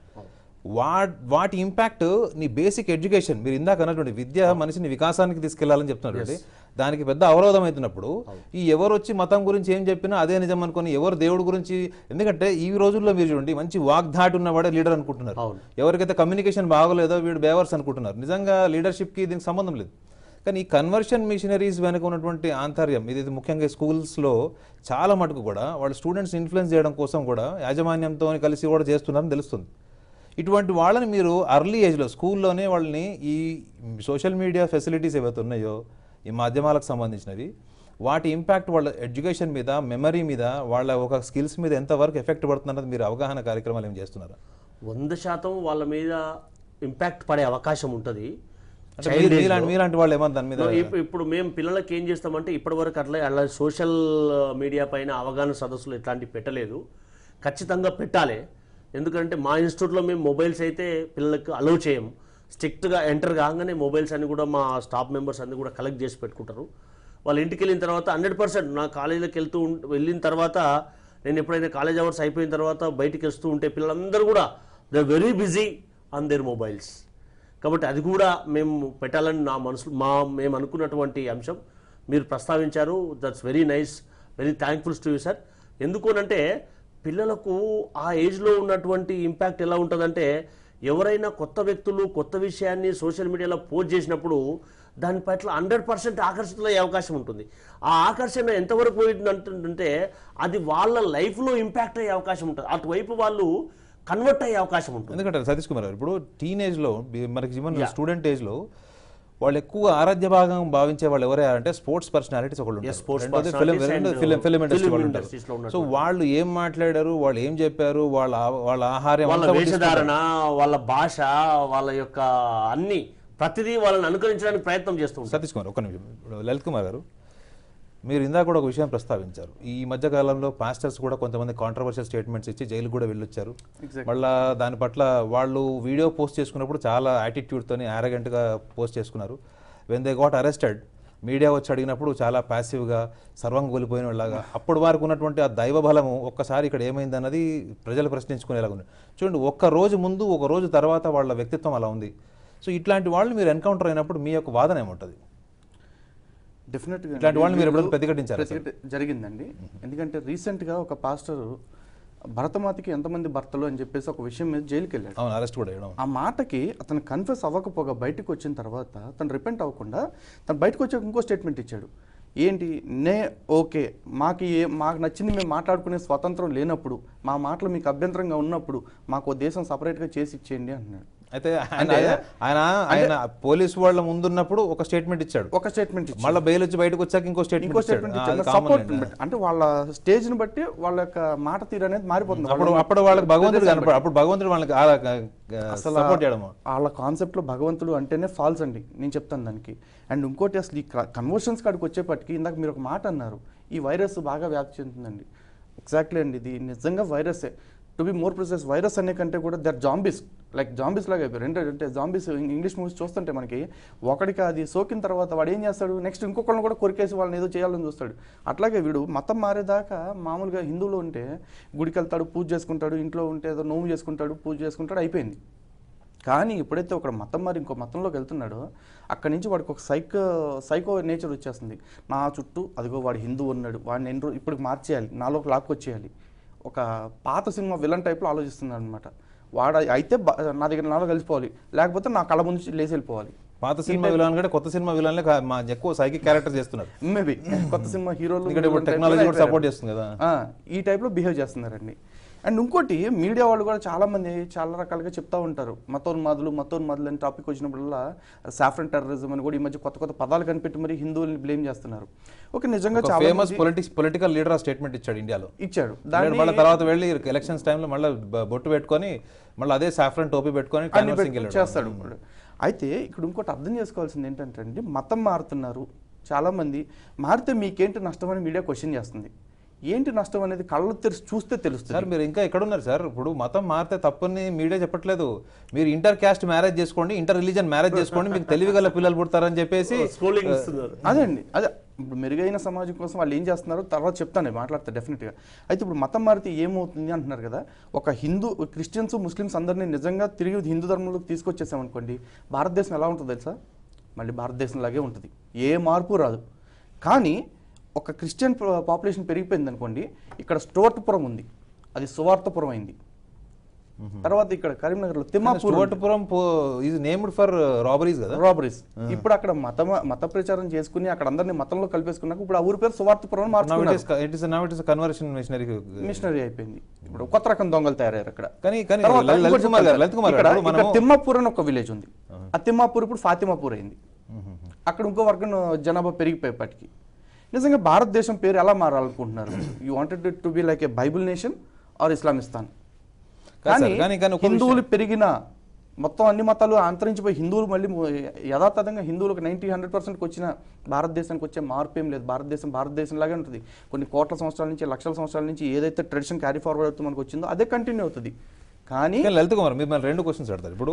what వాటి ఇంపాక్ట్ నీ బేసిక్ ఎడ్యుకేషన్ మీరు ఇందాక అన్నటువంటి విద్య మనిషిని వికాసానికి తీసుకెళ్లాలని చెప్తున్నారు అండి దానికి పెద్ద అవరోధం అవుతున్నప్పుడు ఈ ఎవరు వచ్చి మతం గురించి ఏం చెప్పినా అదే నిజం అనుకొని ఎవరు దేవుడి గురించి ఎందుకంటే ఈ రోజుల్లో మీరు చూడండి మంచి వాగ్ధాటి ఉన్నవాడే లీడర్ అనుకుంటున్నారు అవును. ఎవరికైతే కమ్యూనికేషన్ బాగోలేదో వీడు బేవర్స్ అనుకుంటున్నారు నిజంగా లీడర్షిప్కి దీనికి సంబంధం లేదు కానీ ఈ కన్వర్షన్ మిషనరీస్ వెనుక ఉన్నటువంటి ఆంతర్యం ఇది ఇది ముఖ్యంగా స్కూల్స్లో చాలా మటుకు కూడా వాళ్ళు స్టూడెంట్స్ ఇన్ఫ్లుయెన్స్ చేయడం కోసం కూడా యాజమాన్యంతో కలిసి కూడా చేస్తున్నారని తెలుస్తుంది ఇటువంటి వాళ్ళని మీరు అర్లీ ఏజ్లో స్కూల్లోనే వాళ్ళని ఈ సోషల్ మీడియా ఫెసిలిటీస్ ఏవైతే ఉన్నాయో ఈ మాధ్యమాలకు సంబంధించినవి వాటి ఇంపాక్ట్ వాళ్ళ ఎడ్యుకేషన్ మీద మెమరీ మీద వాళ్ళ ఒక స్కిల్స్ మీద ఎంతవరకు ఎఫెక్ట్ పడుతున్నది మీరు అవగాహన కార్యక్రమాలు ఏం చేస్తున్నారా వంద శాతం వాళ్ళ మీద ఇంపాక్ట్ పడే అవకాశం ఉంటుంది అంటే మీరు- మీలాంటి మీలాంటి వాళ్ళు ఏమన్నా దాని మీద ఇప్పుడు ఇప్పుడు మేము పిల్లలకి ఏం చేస్తామంటే ఇప్పటివరకు అట్లా అలా సోషల్ మీడియా పైన అవగాహన సదస్సులు ఇట్లాంటివి పెట్టలేదు ఖచ్చితంగా పెట్టాలి ఎందుకంటే మా ఇన్స్టిట్యూట్లో మేము మొబైల్స్ అయితే పిల్లలకు అలౌ చేయం స్ట్రిక్ట్గా ఎంటర్ కాగానే మొబైల్స్ అన్ని కూడా మా స్టాఫ్ మెంబర్స్ అన్ని కూడా కలెక్ట్ చేసి పెట్టుకుంటారు వాళ్ళు ఇంటికి వెళ్ళిన తర్వాత హండ్రెడ్ పర్సెంట్ నా కాలేజీలోకి వెళ్తూ ఉం- వెళ్ళిన తర్వాత నేను ఎప్పుడైతే కాలేజ్ అవర్స్ అయిపోయిన తర్వాత బయటికి వస్తూ ఉంటే పిల్లలందరూ కూడా they very busy on their mobiles కాబట్టి అది కూడా మేము పెట్టాలని నా మనసు మా మేము అనుకున్నటువంటి అంశం మీరు ప్రస్తావించారు that's very nice very thankfuls to you sir ఎందుకు అంటే పిల్లలకు ఆ ఏజ్లో ఉన్నటువంటి ఇంపాక్ట్ ఎలా ఉంటుందంటే ఎవరైనా కొత్త వ్యక్తులు కొత్త విషయాన్ని సోషల్ మీడియాలో పోస్ట్ చేసినప్పుడు దాని పట్ల హండ్రెడ్ పర్సెంట్ ఆకర్షితులయ్యే అవకాశం ఉంటుంది ఆ ఆకర్షణ ఎంతవరకు పోయిందంటే అది వాళ్ళ లైఫ్లో ఇంపాక్ట్ అయ్యే అవకాశం ఉంటుంది అటువైపు వాళ్ళు కన్వర్ట్ అయ్యే అవకాశం ఉంటుంది ఎందుకంటే సతీష్ కుమార్ గారు ఇప్పుడు టీనేజ్లో మనకి ఈవెన్ స్టూడెంట్ ఏజ్లో వాళ్ళు ఎక్కువ ఆరాధ్య భాగం భావించే వాళ్ళు ఎవరే అంటే స్పోర్ట్స్ పర్సనాలిటీస్ ఒకళ్ళు ఉంటారు. sports రెండోది personalities film- and, రెండు ఫిలిం ఫిలిం ఇండస్ట్రీ film వాళ్ళు industries లో ఉంటారు సో వాళ్ళు ఏం మాట్లాడారు వాళ్ళు ఏం చెప్పారు వాళ్ళ ఆ- వాళ్ళ ఆహారం వాళ్ళ అంతా కూడా వేషధారణ వాళ్ళ భాష వాళ్ళ యొక్క అన్ని ప్రతిదీ వాళ్ళని అనుకరించడానికి ప్రయత్నం చేస్తూ ఉంటారు సతీష్ కుమార్ ఒక్క నిమిషం ఇప్పుడు లలిత్ కుమార్ గారు మీరు ఇందాక కూడా ఒక విషయం ప్రస్తావించారు ఈ మధ్య కాలంలో పాస్టర్స్ కూడా కొంతమంది కాంట్రవర్షియల్ స్టేట్మెంట్స్ ఇచ్చి జైలు కూడా వెళ్ళొచ్చారు మళ్ళా దాని పట్ల వాళ్ళు వీడియో పోస్ట్ చేసుకున్నప్పుడు చాలా యాటిట్యూడ్తోని గా పోస్ట్ చేసుకున్నారు when they got arrested media వచ్చి అడిగినప్పుడు చాలా ప్యాసివ్గా సర్వం కోల్పోయిన వాళ్ళగా అప్పుడు వారికి ఉన్నటువంటి ఆ దైవ బలము ఒక్కసారి ఇక్కడ ఏమైంది అన్నది ప్రజలు ప్రశ్నించుకునేలాగా ఉంది చూడండి ఒక్క రోజు ముందు ఒక రోజు తర్వాత వాళ్ళ వ్యక్తిత్వం అలా ఉంది సో ఇట్లాంటి వాళ్ళు మీరు ఎన్కౌంటర్ అయినప్పుడు మీ యొక్క వాదన ఏముంటుంది డెఫినెట్గా ఇట్లాంటి వాళ్ళని మీరు ఎప్పుడైనా ప్రతిఘటించారా అసలు? ప్రతిఘటి- జరిగిందండి ఎందుకంటే రీసెంట్గా ఒక పాస్టర్ భరతమాతకి ఎంతమంది భర్తలు అని చెప్పేసి ఒక విషయం మీద జైలుకి వెళ్ళాడు అవును అరెస్ట్ కూడా చేయడం ఆ మాటకి అతను కన్ఫెస్ అవ్వకపోగా బయటకు వచ్చిన తర్వాత తను రిపెంట్ అవ్వకుండా తను బయటకు వచ్చాక ఇంకో స్టేట్మెంట్ ఇచ్చాడు ఏంటి నే ఓకే మాకు ఏ మాకు నచ్చింది మేము మాట్లాడుకునే స్వతంత్రం లేనప్పుడు మా మాటలు మీకు అభ్యంతరంగా ఉన్నప్పుడు మాకు ఓ దేశం సపరేట్గా చేసి ఇచ్చేయండి అంటున్నాడు అయితే ఆయన ఆయన ఆయన పోలీసు వాళ్ళ ముందున్నప్పుడు ఒక స్టేట్మెంట్ ఇచ్చాడు ఒక స్టేట్మెంట్ మళ్ళీ బెయిల్ వచ్చి బయటకు వచ్చాక ఇంకో ఇంకో స్టేట్మెంట్ స్టేట్మెంట్ ఇచ్చాడు సపోర్ట్ అంటే వాళ్ళ స్టేజ్ ని బట్టి వాళ్ళ యొక్క మాట తీరు అనేది మారిపోతుంది అప్పుడు అప్పుడు వాళ్ళకి భగవంతుడు కనపడు అప్పుడు భగవంతుడు వాళ్ళకి సపోర్ట్ చేయడం వాళ్ళ కాన్సెప్ట్లో భగవంతుడు అంటేనే ఫాల్స్ అండి నేను చెప్తాను దానికి అండ్ ఇంకోటి అసలు ఈ కన్వర్షన్స్ కాడికి వచ్చేపటికి ఇందాక మీరు ఒక మాట అన్నారు ఈ వైరస్ బాగా వ్యాప్తి చెందుతుందండి ఎగ్జాక్ట్లీ అండి ఇది నిజంగా వైరసే to be more precise virus అనే కంటే కూడా దర్ జాంబీస్ లైక్ జాంబీస్ లాగా అయిపోయారు ఏంటంటే జాంబీస్ ఇంగ్లీష్ మూవీస్ చూస్తుంటే మనకి ఒకడికి అది సోకిన తర్వాత వాడు ఏం చేస్తాడు నెక్స్ట్ ఇంకొకళ్ళని కూడా కొరికేసి వాళ్ళని ఏదో చేయాలని చూస్తాడు అట్లాగే వీడు మతం మారేదాకా మామూలుగా హిందువులు ఉంటే గుడికి వెళ్తాడు పూజ చేసుకుంటాడు ఇంట్లో ఉంటే ఏదో నోము చేసుకుంటాడు పూజ చేసుకుంటాడు అయిపోయింది కానీ ఎప్పుడైతే ఒక మతం మరి ఇంకో మతంలోకి వెళ్తున్నాడో అక్కడి నుంచి వాడికి ఒక సైకో సైకో నేచర్ వచ్చేస్తుంది నా చుట్టూ అదిగో వాడు హిందూ ఉన్నాడు వాడిని ఎన్ని రోజు ఇప్పుడు మార్చేయాలి నాలోకి లాక్కొచ్చేయాలి ఒక పాత సినిమా విలన్ టైప్లో ఆలోచిస్తున్నాడు అనమాట వాడు అయితే బ- నా దగ్గర నాలో కలిసిపోవాలి లేకపోతే నా కళ్ళ ముందు లేచి వెళ్ళిపోవాలి పాత సినిమా విలన్ కంటే కొత్త సినిమా విలన్లే కా- మా ఎక్కువ సైకిక్ క్యారెక్టర్ చేస్తున్నారు మేబీ కొత్త సినిమా హీరోలు ఎందుకంటే ఇప్పుడు villain type టెక్నాలజీ లో కూడా సపోర్ట్ చేస్తుంది కదా ఆ, ఈ టైప్లో బిహేవ్ చేస్తున్నారండి అండ్ ఇంకోటి మీడియా వాళ్ళు కూడా చాలా మంది చాలా రకాలుగా చెప్తా ఉంటారు మతోన్మాదులు మతోన్మాదులు అని టాపిక్ వచ్చినప్పుడల్లా సాఫ్రన్ టెర్రరిజం అని కూడా ఈ మధ్య కొత్త కొత్త పదాలు కనిపెట్టి మరి హిందువుల్ని బ్లేమ్ చేస్తున్నారు ఓకే నిజంగా చాలా ఫేమస్ మంది పొలిటిక్స్ పొలిటికల్ లీడర్ ఆ స్టేట్మెంట్ ఇచ్చాడు ఇండియాలో ఇచ్చాడు దాని మళ్ళీ తర్వాత వెళ్ళి ఎలక్షన్స్ టైంలో మళ్ళీ బొట్టు పెట్టుకొని మళ్ళీ అదే సాఫ్రన్ టోపీ పెట్టుకొని అన్ని canvassing పెట్టుకొని వెళ్ళాడు. చేస్తాడు ఇప్పుడు అయితే ఇక్కడ ఇంకోటి అర్థం చేసుకోవాల్సింది ఏంటంటే అండి మతం మారుతున్నారు చాలామంది మారితే మీకేంటి నష్టం అని మీడియా క్వశ్చన్ చేస్తుంది ఏంటి నష్టం అనేది కళ్ళు తెరిచి చూస్తే తెలుస్తుంది సార్ మీరు ఇంకా ఎక్కడున్నారు సార్ ఇప్పుడు మతం మారితే తప్పని మీడియా చెప్పట్లేదు మీరు ఇంటర్ క్యాస్ట్ మ్యారేజ్ చేసుకోండి ఇంటర్ రిలీజన్ మ్యారేజ్ చేసుకోండి మీకు తెలివిగల పిల్లలు పుడతారని చెప్పేసి స్కూలింగ్ ఇస్తున్నారు అదే అండి అదే ఇప్పుడు మెరుగైన సమాజం కోసం వాళ్ళు ఏం చేస్తున్నారో తర్వాత చెప్తాను మాట్లాడతా డెఫినెట్గా అయితే ఇప్పుడు మతం మారితే ఏమవుతుంది అంటున్నారు కదా ఒక హిందూ క్రిస్టియన్స్ ముస్లిమ్స్ అందరినీ నిజంగా తిరిగి హిందూ ధర్మంలోకి తీసుకొచ్చేసామనుకోండి భారతదేశం ఎలా ఉంటుంది తెలుసా మళ్ళీ భారతదేశంలాగే ఉంటుంది ఏ మార్పు రాదు కానీ ఒక క్రిస్టియన్ పాపులేషన్ పెరిగిపోయింది అనుకోండి ఇక్కడ స్టోర్ట్పురం ఉంది అది సువార్తపురం అయింది తర్వాత ఇక్కడ కరీంనగర్లో Thimmapur Stuartpuram is named for robberies కదా రాబరీస్ ఇప్పుడు అక్కడ మత మత ప్రచారం చేసుకుని అక్కడ అందరినీ మతంలో కలిపేసుకున్నాక ఇప్పుడు ఆ ఊరి పేరు సువార్తపురం అని నవ్ ఇట్ మార్చుకున్నారు is it is now it is conversion missionary missionary అయిపోయింది ఇప్పుడు కొత్త రకం దొంగలు తయారయ్యారు అక్కడ కానీ కానీ తర్వాత లల్- లలిత్ ఇంకోటి కుమార్ గారు చెప్తాను లలిత్ కుమార్ ఇక్కడ- గారు ఇక్కడ మనము తిమ్మాపూర్ అని ఒక విలేజ్ ఉంది ఆ తిమ్మాపూర్ ఇప్పుడు ఫాతిమాపూర్ అయింది అక్కడ ఇంకో వర్గం జనాభా పెరిగిపోయేపటికి నిజంగా భారతదేశం పేరు ఎలా మారాలనుకుంటున్నారు you wanted to be like a Bible nation or Islamistan కాదు సార్, కానీ కానీ- కానీ ఒక హిందువులు పెరిగిన మొత్తం అన్ని మతాలు అంతరించిపోయి హిందువులు మళ్ళీ ము- యథాతథంగా హిందువులకు నైంటీ హండ్రెడ్ పర్సెంట్కి వచ్చిన భారతదేశానికి వచ్చే మార్పు ఏం లేదు భారతదేశం భారతదేశం లాగే ఉంటుంది కొన్ని కోట్ల సంవత్సరాల నుంచి లక్షల సంవత్సరాల నుంచి ఏదైతే ట్రెడిషన్ క్యారీ ఫార్వర్డ్ అవుతూ మనకు వచ్చిందో అదే కంటిన్యూ అవుతుంది కానీ కానీ లలిత్ కుమార్ మీరు మన రెండు క్వశ్చన్స్ అడతారు ఇప్పుడు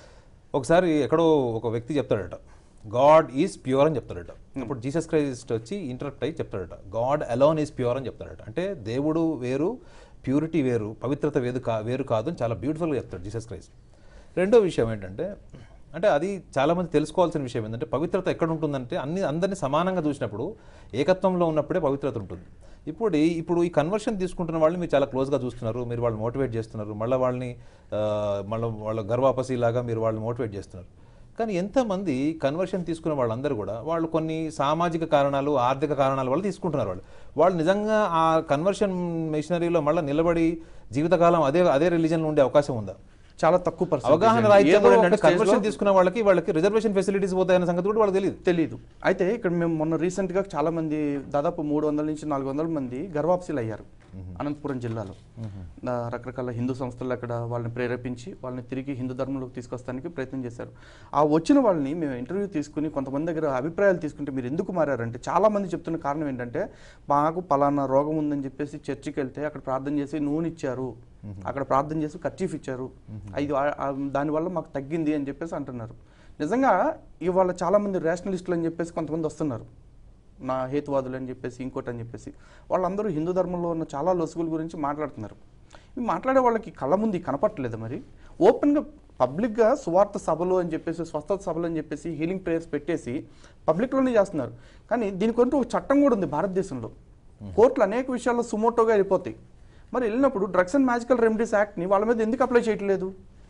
ఒకసారి ఎక్కడో ఒక వ్యక్తి చెప్తాడట గాడ్ ఈజ్ ప్యూర్ అని చెప్తాడట అప్పుడు జీసస్ క్రైస్ట్ వచ్చి ఇంటరప్ట్ అయ్యి చెప్తాడట గాడ్ అలోన్ ఈజ్ ప్యూర్ అని చెప్తాడట అంటే దేవుడు వేరు ప్యూరిటీ వేరు పవిత్రత వేరు కా వేరు కాదు అని చాలా బ్యూటిఫుల్గా చెప్తాడు జీసస్ క్రైస్ట్ రెండో విషయం ఏంటంటే అంటే అది చాలామంది తెలుసుకోవాల్సిన విషయం ఏంటంటే పవిత్రత ఎక్కడ ఉంటుందంటే అన్ని అందరినీ సమానంగా చూసినప్పుడు ఏకత్వంలో ఉన్నప్పుడే పవిత్రత ఉంటుంది ఇప్పుడు ఈ- ఇప్పుడు ఈ కన్వర్షన్ తీసుకుంటున్న వాళ్ళని మీరు చాలా క్లోజ్గా చూస్తున్నారు మీరు వాళ్ళు మోటివేట్ చేస్తున్నారు మళ్ళీ వాళ్ళని ఆ, మళ్ళీ వాళ్ళ గర్వాపసి లాగా మీరు వాళ్ళని మోటివేట్ చేస్తున్నారు కానీ ఎంతమంది కన్వర్షన్ తీసుకున్న వాళ్ళందరూ కూడా వాళ్ళు కొన్ని సామాజిక కారణాలు ఆర్థిక కారణాల వల్ల తీసుకుంటున్నారు వాళ్ళు వాళ్ళు నిజంగా ఆ కన్వర్షన్ మిషనరీలో మళ్ళీ నిలబడి జీవితకాలం అదే అదే రిలీజన్లో ఉండే అవకాశం ఉందా చాలా తక్కువ percentage అవగాహన అండి. రాహిత్యం ఏదో కూడా ఒక ఏంటంటే stage లో కన్వర్షన్ తీసుకున్న వాళ్ళకి వాళ్ళకి రిజర్వేషన్ ఫెసిలిటీస్ పోతాయన్న సంగతి కూడా వాళ్ళకి తెలియదు తెలియదు అయితే ఇక్కడ మేము మొన్న రీసెంట్గా చాలా మంది దాదాపు మూడు వందల నుంచి నాలుగు వందల మంది గర్భాప్సీలు అయ్యారు అనంతపురం జిల్లాలో నా రకరకాల హిందూ సంస్థలు అక్కడ వాళ్ళని ప్రేరేపించి వాళ్ళని తిరిగి హిందూ ధర్మంలోకి తీసుకొస్తానికి ప్రయత్నం చేశారు ఆ వచ్చిన వాళ్ళని మేము ఇంటర్వ్యూ తీసుకుని కొంతమంది దగ్గర అభిప్రాయాలు తీసుకుంటే మీరు ఎందుకు మారారంటే చాలా మంది చెప్తున్న కారణం ఏంటంటే మాకు పలానా రోగం ఉందని చెప్పేసి చర్చికి వెళ్తే అక్కడ ప్రార్థన చేసి నూనె ఇచ్చారు అక్కడ ప్రార్థన చేసి కర్చీఫ్ ఇచ్చారు ఇది ఆ- ఆ- దానివల్ల మాకు తగ్గింది అని చెప్పేసి అంటున్నారు నిజంగా ఇవాళ చాలా మంది రేషనలిస్టులు అని చెప్పేసి కొంతమంది వస్తున్నారు నా హేతువాదులు అని చెప్పేసి ఇంకోటి అని చెప్పేసి వాళ్ళందరూ హిందూ ధర్మంలో ఉన్న చాలా లొసుగుల గురించి మాట్లాడుతున్నారు ఇవి మాట్లాడే వాళ్ళకి కళ్ళ ముందు ఇవి కనపట్లేదు మరి ఓపెన్గా పబ్లిక్గా సువార్త సభలు అని చెప్పేసి స్వస్థత సభలు అని చెప్పేసి హీలింగ్ ప్రేయర్స్ పెట్టేసి పబ్లిక్లోనే చేస్తున్నారు కానీ దీనికంటూ ఒక చట్టం కూడా ఉంది భారతదేశంలో కోర్టులు అనేక విషయాల్లో సుమోటోగా వెళ్ళిపోతాయి మరి వెళ్ళినప్పుడు డ్రగ్స్ అండ్ మ్యాజికల్ రెమెడీస్ యాక్ట్ని వాళ్ళ మీద ఎందుకు అప్లై చేయట్లేదు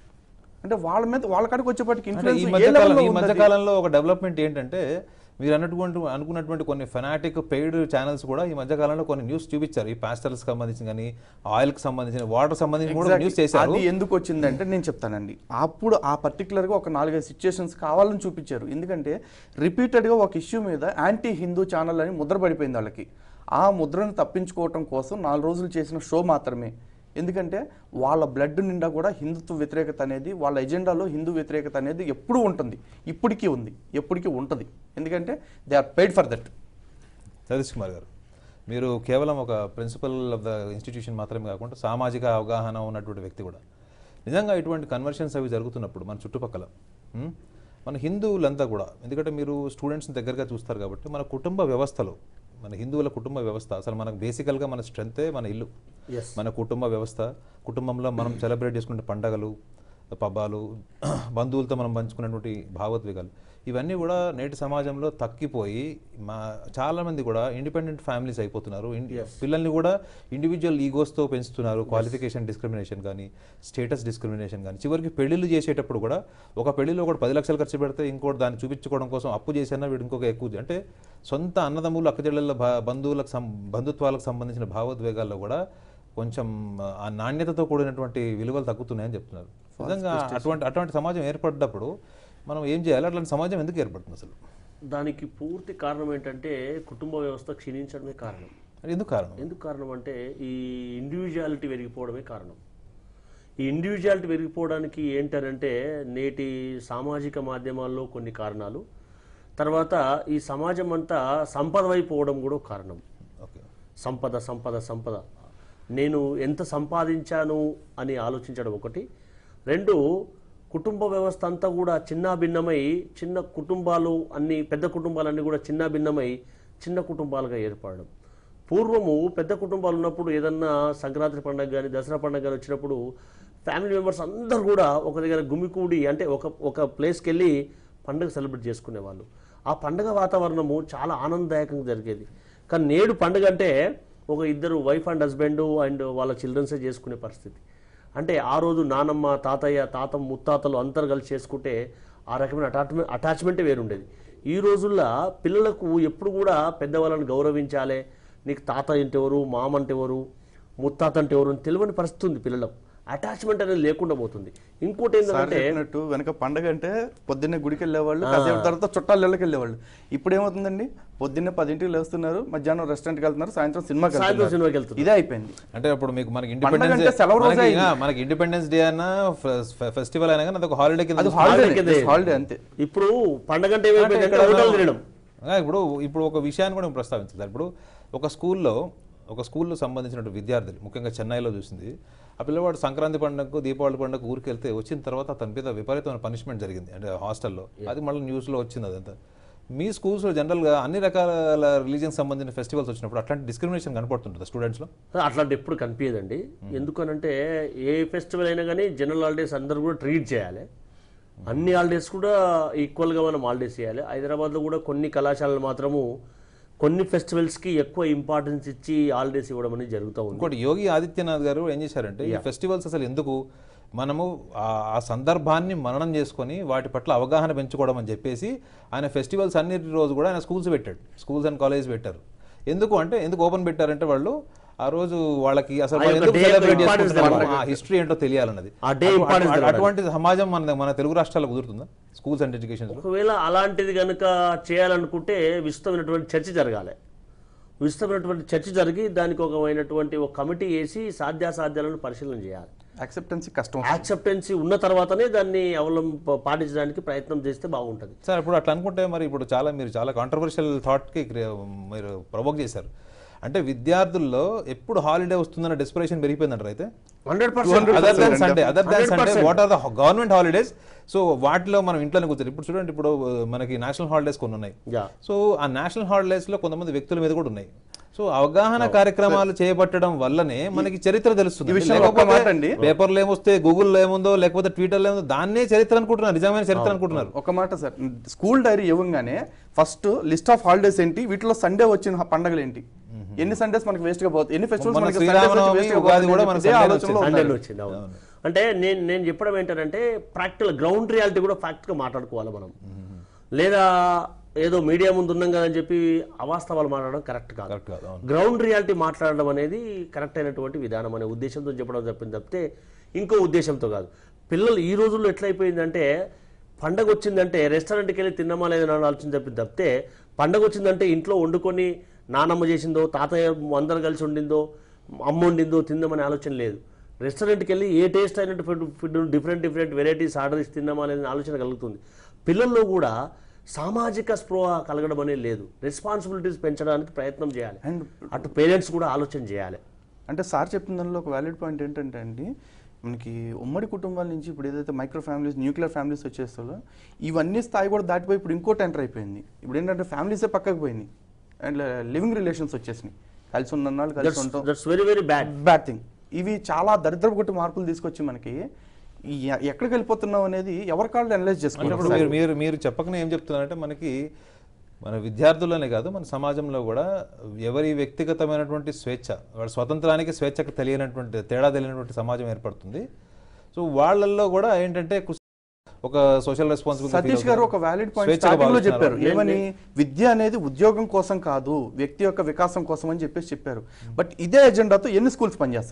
అంటే వాళ్ళ మీద వాళ్ళ కాడికి వచ్చేప్పటికి అంటే ఈ ఇన్ఫ్లుయెన్స్ మధ్య ఏ కాలం లెవెల్లో ఈ ఉంది మధ్య అది? కాలంలో ఒక డెవలప్మెంట్ ఏంటంటే మీరు అన్నటువంటి అనుకున్నటువంటి కొన్ని ఫెనాటిక్ పెయిడ్ ఛానల్స్ కూడా ఈ మధ్య కాలంలో కొన్ని న్యూస్ చూపించారు ఈ పాస్టర్స్ సంబంధించి కానీ ఆయిల్ కి సంబంధించిన వాటర్ సంబంధించి కూడా Exactly. న్యూస్ చేశారు అది ఎందుకు వచ్చిందంటే నేను చెప్తానండి అప్పుడు ఆ పర్టికులర్గా ఒక నాలుగైదు సిచ్యుయేషన్స్ కావాలని చూపించారు ఎందుకంటే రిపీటెడ్గా ఒక ఇష్యూ మీద యాంటీ హిందూ ఛానల్ అని ముద్ర పడిపోయింది వాళ్ళకి ఆ ముద్రను తప్పించుకోవటం కోసం నాలుగు రోజులు చేసిన షో మాత్రమే ఎందుకంటే వాళ్ళ బ్లడ్ నిండా కూడా హిందుత్వ వ్యతిరేకత అనేది వాళ్ళ ఎజెండాలో హిందూ వ్యతిరేకత అనేది ఎప్పుడూ ఉంటుంది ఇప్పటికీ ఉంది ఎప్పటికీ ఉంటుంది ఎందుకంటే they are paid for that Satish Kumar గారు మీరు కేవలం ఒక ప్రిన్సిపల్ ఆఫ్ ద ఇన్స్టిట్యూషన్ మాత్రమే కాకుండా సామాజిక అవగాహన ఉన్నటువంటి వ్యక్తి కూడా నిజంగా ఇటువంటి కన్వర్షన్స్ అవి జరుగుతున్నప్పుడు మన చుట్టుపక్కల ఉమ్, మన హిందువులంతా కూడా ఎందుకంటే మీరు స్టూడెంట్స్ని దగ్గరగా చూస్తారు కాబట్టి మన కుటుంబ వ్యవస్థలో మన హిందువుల కుటుంబ వ్యవస్థ అసలు మనకు బేసికల్గా మన స్ట్రెంతే మన ఇల్లు ఎస్ మన కుటుంబ వ్యవస్థ కుటుంబంలో మనం సెలబ్రేట్ చేసుకునే పండగలు పబ్బాలు బంధువులతో మనం పంచుకున్నటువంటి భావోద్వేగాలు ఇవన్నీ కూడా నేటి సమాజంలో తక్కిపోయి మా చాలామంది కూడా ఇండిపెండెంట్ ఫ్యామిలీస్ అయిపోతున్నారు ఇండి- పిల్లల్ని కూడా ఇండివిజువల్ ఈగోస్తో పెంచుతున్నారు క్వాలిఫికేషన్ డిస్క్రిమినేషన్ కానీ స్టేటస్ డిస్క్రిమినేషన్ కానీ చివరికి పెళ్లిళ్ళు చేసేటప్పుడు కూడా ఒక పెళ్లిలో కూడా పది లక్షలు ఖర్చు పెడితే ఇంకోటి దాన్ని చూపించుకోవడం కోసం అప్పు చేసినా వీడు ఇంకొక ఎక్కువ అంటే సొంత అన్నదమ్ములు అక్కచెల్లెళ్ళ భా బంధువులకు సం బంధుత్వాలకు సంబంధించిన భావోద్వేగాల్లో కూడా కొంచెం ఆ నాణ్యతతో కూడినటువంటి విలువలు తగ్గుతున్నాయని చెప్తున్నారు నిజంగా అటువంటి అటువంటి సమాజం ఏర్పడ్డప్పుడు మనం ఏం చేయాలి అట్లాంటి సమాజం ఎందుకు ఏర్పడుతుంది అసలు దానికి పూర్తి కారణం ఏంటంటే కుటుంబ వ్యవస్థ క్షీణించడమే కారణం అది ఎందుకు కారణం ఎందుకు కారణం అంటే ఈ ఇండివిజువాలిటీ పెరిగిపోవడమే కారణం ఈ ఇండివిజువాలిటీ పెరిగిపోవడానికి ఏంటనంటే నేటి సామాజిక మాధ్యమాల్లో కొన్ని కారణాలు తర్వాత ఈ సమాజం అంతా సంపద వైపు పోవడం కూడా ఒక కారణం ఓకే సంపద సంపద సంపద నేను ఎంత సంపాదించాను అని ఆలోచించడం ఒకటి రెండు కుటుంబ వ్యవస్థ అంతా కూడా చిన్న భిన్నమై చిన్న కుటుంబాలు అన్ని పెద్ద కుటుంబాలన్నీ కూడా చిన్న భిన్నమై చిన్న కుటుంబాలుగా ఏర్పడడం పూర్వము పెద్ద కుటుంబాలు ఉన్నప్పుడు ఏదన్నా సంక్రాంతి పండుగ కానీ దసరా పండుగ కానీ వచ్చినప్పుడు ఫ్యామిలీ మెంబర్స్ అందరూ కూడా ఒక దగ్గర గుమికూడి అంటే ఒక ఒక ప్లేస్కి వెళ్ళి పండుగ సెలబ్రేట్ చేసుకునేవాళ్ళు ఆ పండుగ వాతావరణము చాలా ఆనందదాయకంగా జరిగేది కానీ నేడు పండుగ అంటే ఒక ఇద్దరు వైఫ్ అండ్ హస్బెండ్ అండ్ వాళ్ళ చిల్డ్రన్సే చేసుకునే పరిస్థితి అంటే ఆ రోజు నానమ్మ తాతయ్య తాత ముత్తాతలు అందరు కలిసి చేసుకుంటే ఆ రకమైన అటాచ్మెంట్ అటాచ్మెంటే వేరుండేది ఈ రోజుల్లో పిల్లలకు ఎప్పుడు కూడా పెద్దవాళ్ళని గౌరవించాలి నీకు తాత అంటే ఎవరు మామ అంటే ఎవరు ముత్తాత అంటే ఎవరు అని తెలియని పరిస్థితి ఉంది పిల్లలకు అటాచ్మెంట్ అనేది లేకుండా పోతుంది ఇంకోటి సార్ ఏంటంటే చెప్పినట్టు వెనక పండగ అంటే పొద్దున్నే గుడికి వెళ్ళేవాళ్ళు కాసేపు తర్వాత చుట్టాల ఇళ్ళకి వెళ్ళేవాళ్ళు ఇప్పుడు ఏమవుతుందండి పొద్దున్నే పదింటికి లేస్తున్నారు మధ్యాహ్నం రెస్టారెంట్కి వెళ్తున్నారు సాయంత్రం సినిమాకి సాయంత్రం వెళ్తున్నారు సినిమాకి వెళ్తున్నారు ఇదే అయిపోయింది అంటే అప్పుడు మీకు మనకి పండగ ఇండిపెండెన్స్ అంటే సెలవు రోజే మనకి- అయింది. ఆ, మనకి ఇండిపెండెన్స్ డే అయినా ఫెస్టివల్ అయినా కానీ అదొక హాలిడే కింద అది చూస్తాం. హాలిడే కిందే. హాలిడే అంతే ఇప్పుడు పండగ అంటే ఏమైపోయింది అంటే ఇక్కడ హోటల్ తినడం ఆ, ఇప్పుడు ఇప్పుడు ఒక విషయాన్ని కూడా ప్రస్తావించాలి సార్ ఇప్పుడు ఒక స్కూల్లో ఒక స్కూల్లో సంబంధించిన విద్యార్థులు ముఖ్యంగా చెన్నైలో చూసింది ఆ పిల్లవాడు సంక్రాంతి పండుగకు దీపావళి పండుగకు ఊరికి వెళ్తే వచ్చిన తర్వాత అతని మీద విపరీతమైన పనిష్మెంట్ జరిగింది అంటే హాస్టల్లో అది మళ్ళీ న్యూస్లో వచ్చింది అదంతా మీ స్కూల్స్లో జనరల్గా అన్ని రకాల రిలీజియన్ సంబంధించిన ఫెస్టివల్స్ వచ్చినప్పుడు అట్లాంటి డిస్క్రిమినేషన్ కనపడుతుంటుంది స్టూడెంట్స్లో అట్లాంటి ఎప్పుడు కనిపించదండి ఎందుకనంటే ఏ ఫెస్టివల్ అయినా కానీ జనరల్ హాలిడేస్ అందరూ కూడా ట్రీట్ చేయాలి అన్ని హాలిడేస్ కూడా ఈక్వల్గా మనం హాలిడేస్ చేయాలి హైదరాబాద్లో కూడా కొన్ని కళాశాలలు మాత్రము కొన్ని ఫెస్టివల్స్కి ఎక్కువ ఇంపార్టెన్స్ ఇచ్చి హాలిడేస్ ఇవ్వడం అనేది జరుగుతూ ఉంది ఇంకోటి యోగి ఆదిత్యనాథ్ గారు ఏం చేశారంటే ఈ ఫెస్టివల్స్ అసలు ఎందుకు మనము ఆ- ఆ సందర్భాన్ని మననం చేసుకొని వాటి పట్ల అవగాహన పెంచుకోవడం అని చెప్పేసి ఆయన ఫెస్టివల్స్ అన్నిటి రోజు కూడా ఆయన స్కూల్స్ పెట్టాడు స్కూల్స్ అండ్ కాలేజ్ పెట్టారు ఎందుకు అంటే ఎందుకు ఓపెన్ పెట్టారంటే వాళ్ళు ఆ రోజు వాళ్ళకి అసలు ఆ వాళ్ళు యొక్క ఎందుకు day యొక్క సెలబ్రేట్ importance చేసుకుంటున్నారు తెలవాలి. ఆ హిస్టరీ ఏంటో తెలియాలన్నది ఆ day అటు- importance అటు- తెలవాలి. అటువంటి సమాజం మన మన తెలుగు రాష్ట్రాల్లో కుదురుతుందా స్కూల్స్ అండ్ ఎడ్యుకేషన్ ఒకవేళ అలాంటిది కనుక చేయాలనుకుంటే విస్తృతమైనటువంటి చర్చ జరగాలి విస్తృతమైనటువంటి చర్చ జరిగి దానికి ఒకమైనటువంటి ఒక కమిటీ వేసి సాధ్యాసాధ్యాలను పరిశీలన చేయాలి యాక్సెప్టెన్సీ కష్టం యాక్సెప్టెన్సీ ఉన్న తర్వాతనే దాన్ని అవలంబ పాటించడానికి ప్రయత్నం చేస్తే బాగుంటుంది సార్ ఇప్పుడు అట్లా అనుకుంటే మరి ఇప్పుడు చాలా మీరు చాలా కాంట్రవర్షియల్ థాట్కి మీరు ప్రొవోక్ చేశారు అంటే విద్యార్థుల్లో ఎప్పుడు హాలిడే వస్తుందన్న డెస్పిరేషన్ పెరిగిపోయిందంటారు అయితే hundred percent other than Sunday other than Sunday 100%. What are the government holidays so వాటిలో మనం ఇంట్లోనే కూర్చొని ఇప్పుడు చూడండి ఇప్పుడు uh, మనకి నేషనల్ హాలిడేస్ కొన్ని ఉన్నాయి యా సో ఆ నేషనల్ హాలిడేస్ లో కొంతమంది వ్యక్తుల మీద కూడా ఉన్నాయి సో అవగాహన కార్యక్రమాలు చేపట్టడం వల్లనే మనకి చరిత్ర తెలుస్తుంది ఈ విషయంలో ఒక్క మాట అండి. పేపర్లో ఏమొస్తే గూగుల్లో ఏముందో లేకపోతే ట్విట్టర్లో ఏముందో దాన్నే చరిత్ర అనుకుంటున్నారు నిజమైన చరిత్ర అనుకుంటున్నారు ఒక మాట సార్ స్కూల్ డైరీ ఇవ్వగానే ఫస్ట్ లిస్ట్ ఆఫ్ హాలిడేస్ ఏంటి వీటిలో సండే వచ్చిన పండగలు ఏంటి ఎన్ని సండేస్ మనకి వేస్ట్ గా పోతాయి ఎన్ని ఫెస్టివల్స్ మన మనకి శ్రీరామనవమి, Sundays వచ్చి waste గా ఉగాది పోతాయి కూడా అని మనకి ఇదే Sunday ఆలోచనలో వచ్చింది. ఉన్నారు. హండ్రెడ్ వచ్చింది అవును అంటే నేను నేను చెప్పడం ఏంటంటే ప్రాక్టికల్ గ్రౌండ్ రియాలిటీ కూడా ఫ్యాక్ట్గా మాట్లాడుకోవాలి మనం లేదా ఏదో మీడియా ముందు ఉన్నాం కదని చెప్పి అవాస్తవాలు మాట్లాడడం కరెక్ట్ కాదు కరెక్ట్ కాదు అవును. గ్రౌండ్ రియాలిటీ మాట్లాడడం అనేది కరెక్ట్ అయినటువంటి విధానం అనే ఉద్దేశంతో చెప్పడం తప్పింది తప్పితే ఇంకో ఉద్దేశంతో కాదు పిల్లలు ఈ రోజుల్లో ఎట్లయిపోయిందంటే పండగ వచ్చిందంటే రెస్టారెంట్కి వెళ్ళి తిన్నామా లేదని ఆలోచన తప్పింది తప్పితే పండగ వచ్చిందంటే ఇంట్లో వండుకొని నానమ్మ చేసిందో తాతయ్య అందరు కలిసి వండిందో అమ్మ వండిందో తిందామనే ఆలోచన లేదు రెస్టారెంట్కి వెళ్ళి ఏ టేస్ట్ అయినట్టు food food different different varieties order ఇచ్చి తిందామా అనేది ఆలోచన కలుగుతుంది పిల్లల్లో కూడా సామాజిక స్పృహ కలగడం అనేది లేదు రెస్పాన్సిబిలిటీస్ పెంచడానికి ప్రయత్నం చేయాలి అండ్ అటు పేరెంట్స్ కూడా ఆలోచన చేయాలి అంటే సార్ చెప్పిన దానిలో ఒక వ్యాలిడ్ పాయింట్ ఏంటంటే అండి మనకి ఉమ్మడి కుటుంబాల నుంచి ఇప్పుడు ఏదైతే మైక్రో ఫ్యామిలీస్ న్యూక్లియర్ ఫ్యామిలీస్ వచ్చేస్తాలో ఇవన్నీ స్థాయి కూడా దాటిపోయి ఇప్పుడు ఇంకోటి ఎంటర్ అయిపోయింది ఇప్పుడు ఏంటంటే ఫ్యామిలీసే పక్కకు పోయింది అండ్ లివింగ్ రిలేషన్స్ వచ్చేసినాయి కలిసి ఉన్న వాళ్ళు కలిసి ఉంటాం that's very very bad bad thing ఇవి చాలా దరిద్రపు కొట్టి మార్పులు తీసుకొచ్చి మనకి ఈ ఎ- ఎక్కడికి వెళ్ళిపోతున్నాం అనేది ఎవరి కాళ్ళు అనలైజ్ అంటే ఇప్పుడు చేసుకోవాలి మీరు మీరు మీరు చెప్పకనే ఏం చెప్తున్నారంటే మనకి మన విద్యార్థులనే కాదు మన సమాజంలో కూడా ఎవరి వ్యక్తిగతమైనటువంటి స్వేచ్ఛ వాళ్ళ స్వతంత్రానికి స్వేచ్ఛకు తెలియనటువంటి తేడా తెలియనటువంటి సమాజం ఏర్పడుతుంది సో వాళ్ళల్లో కూడా ఏంటంటే కుస్- ఒక సోషల్ రెస్పాన్సిబిలిటీ సతీష్ గారు ఒక వ్యాలిడ్ పాయింట్ స్టార్టింగ్ లో చెప్పారు ఏమని విద్య అనేది ఉద్యోగం కోసం కాదు వ్యక్తి యొక్క వికాసం కోసం అని చెప్పేసి చెప్పారు బట్ ఇదే ఎజెండాతో ఎన్ని స్కూల్స్ పనిచేస్తున్నాయి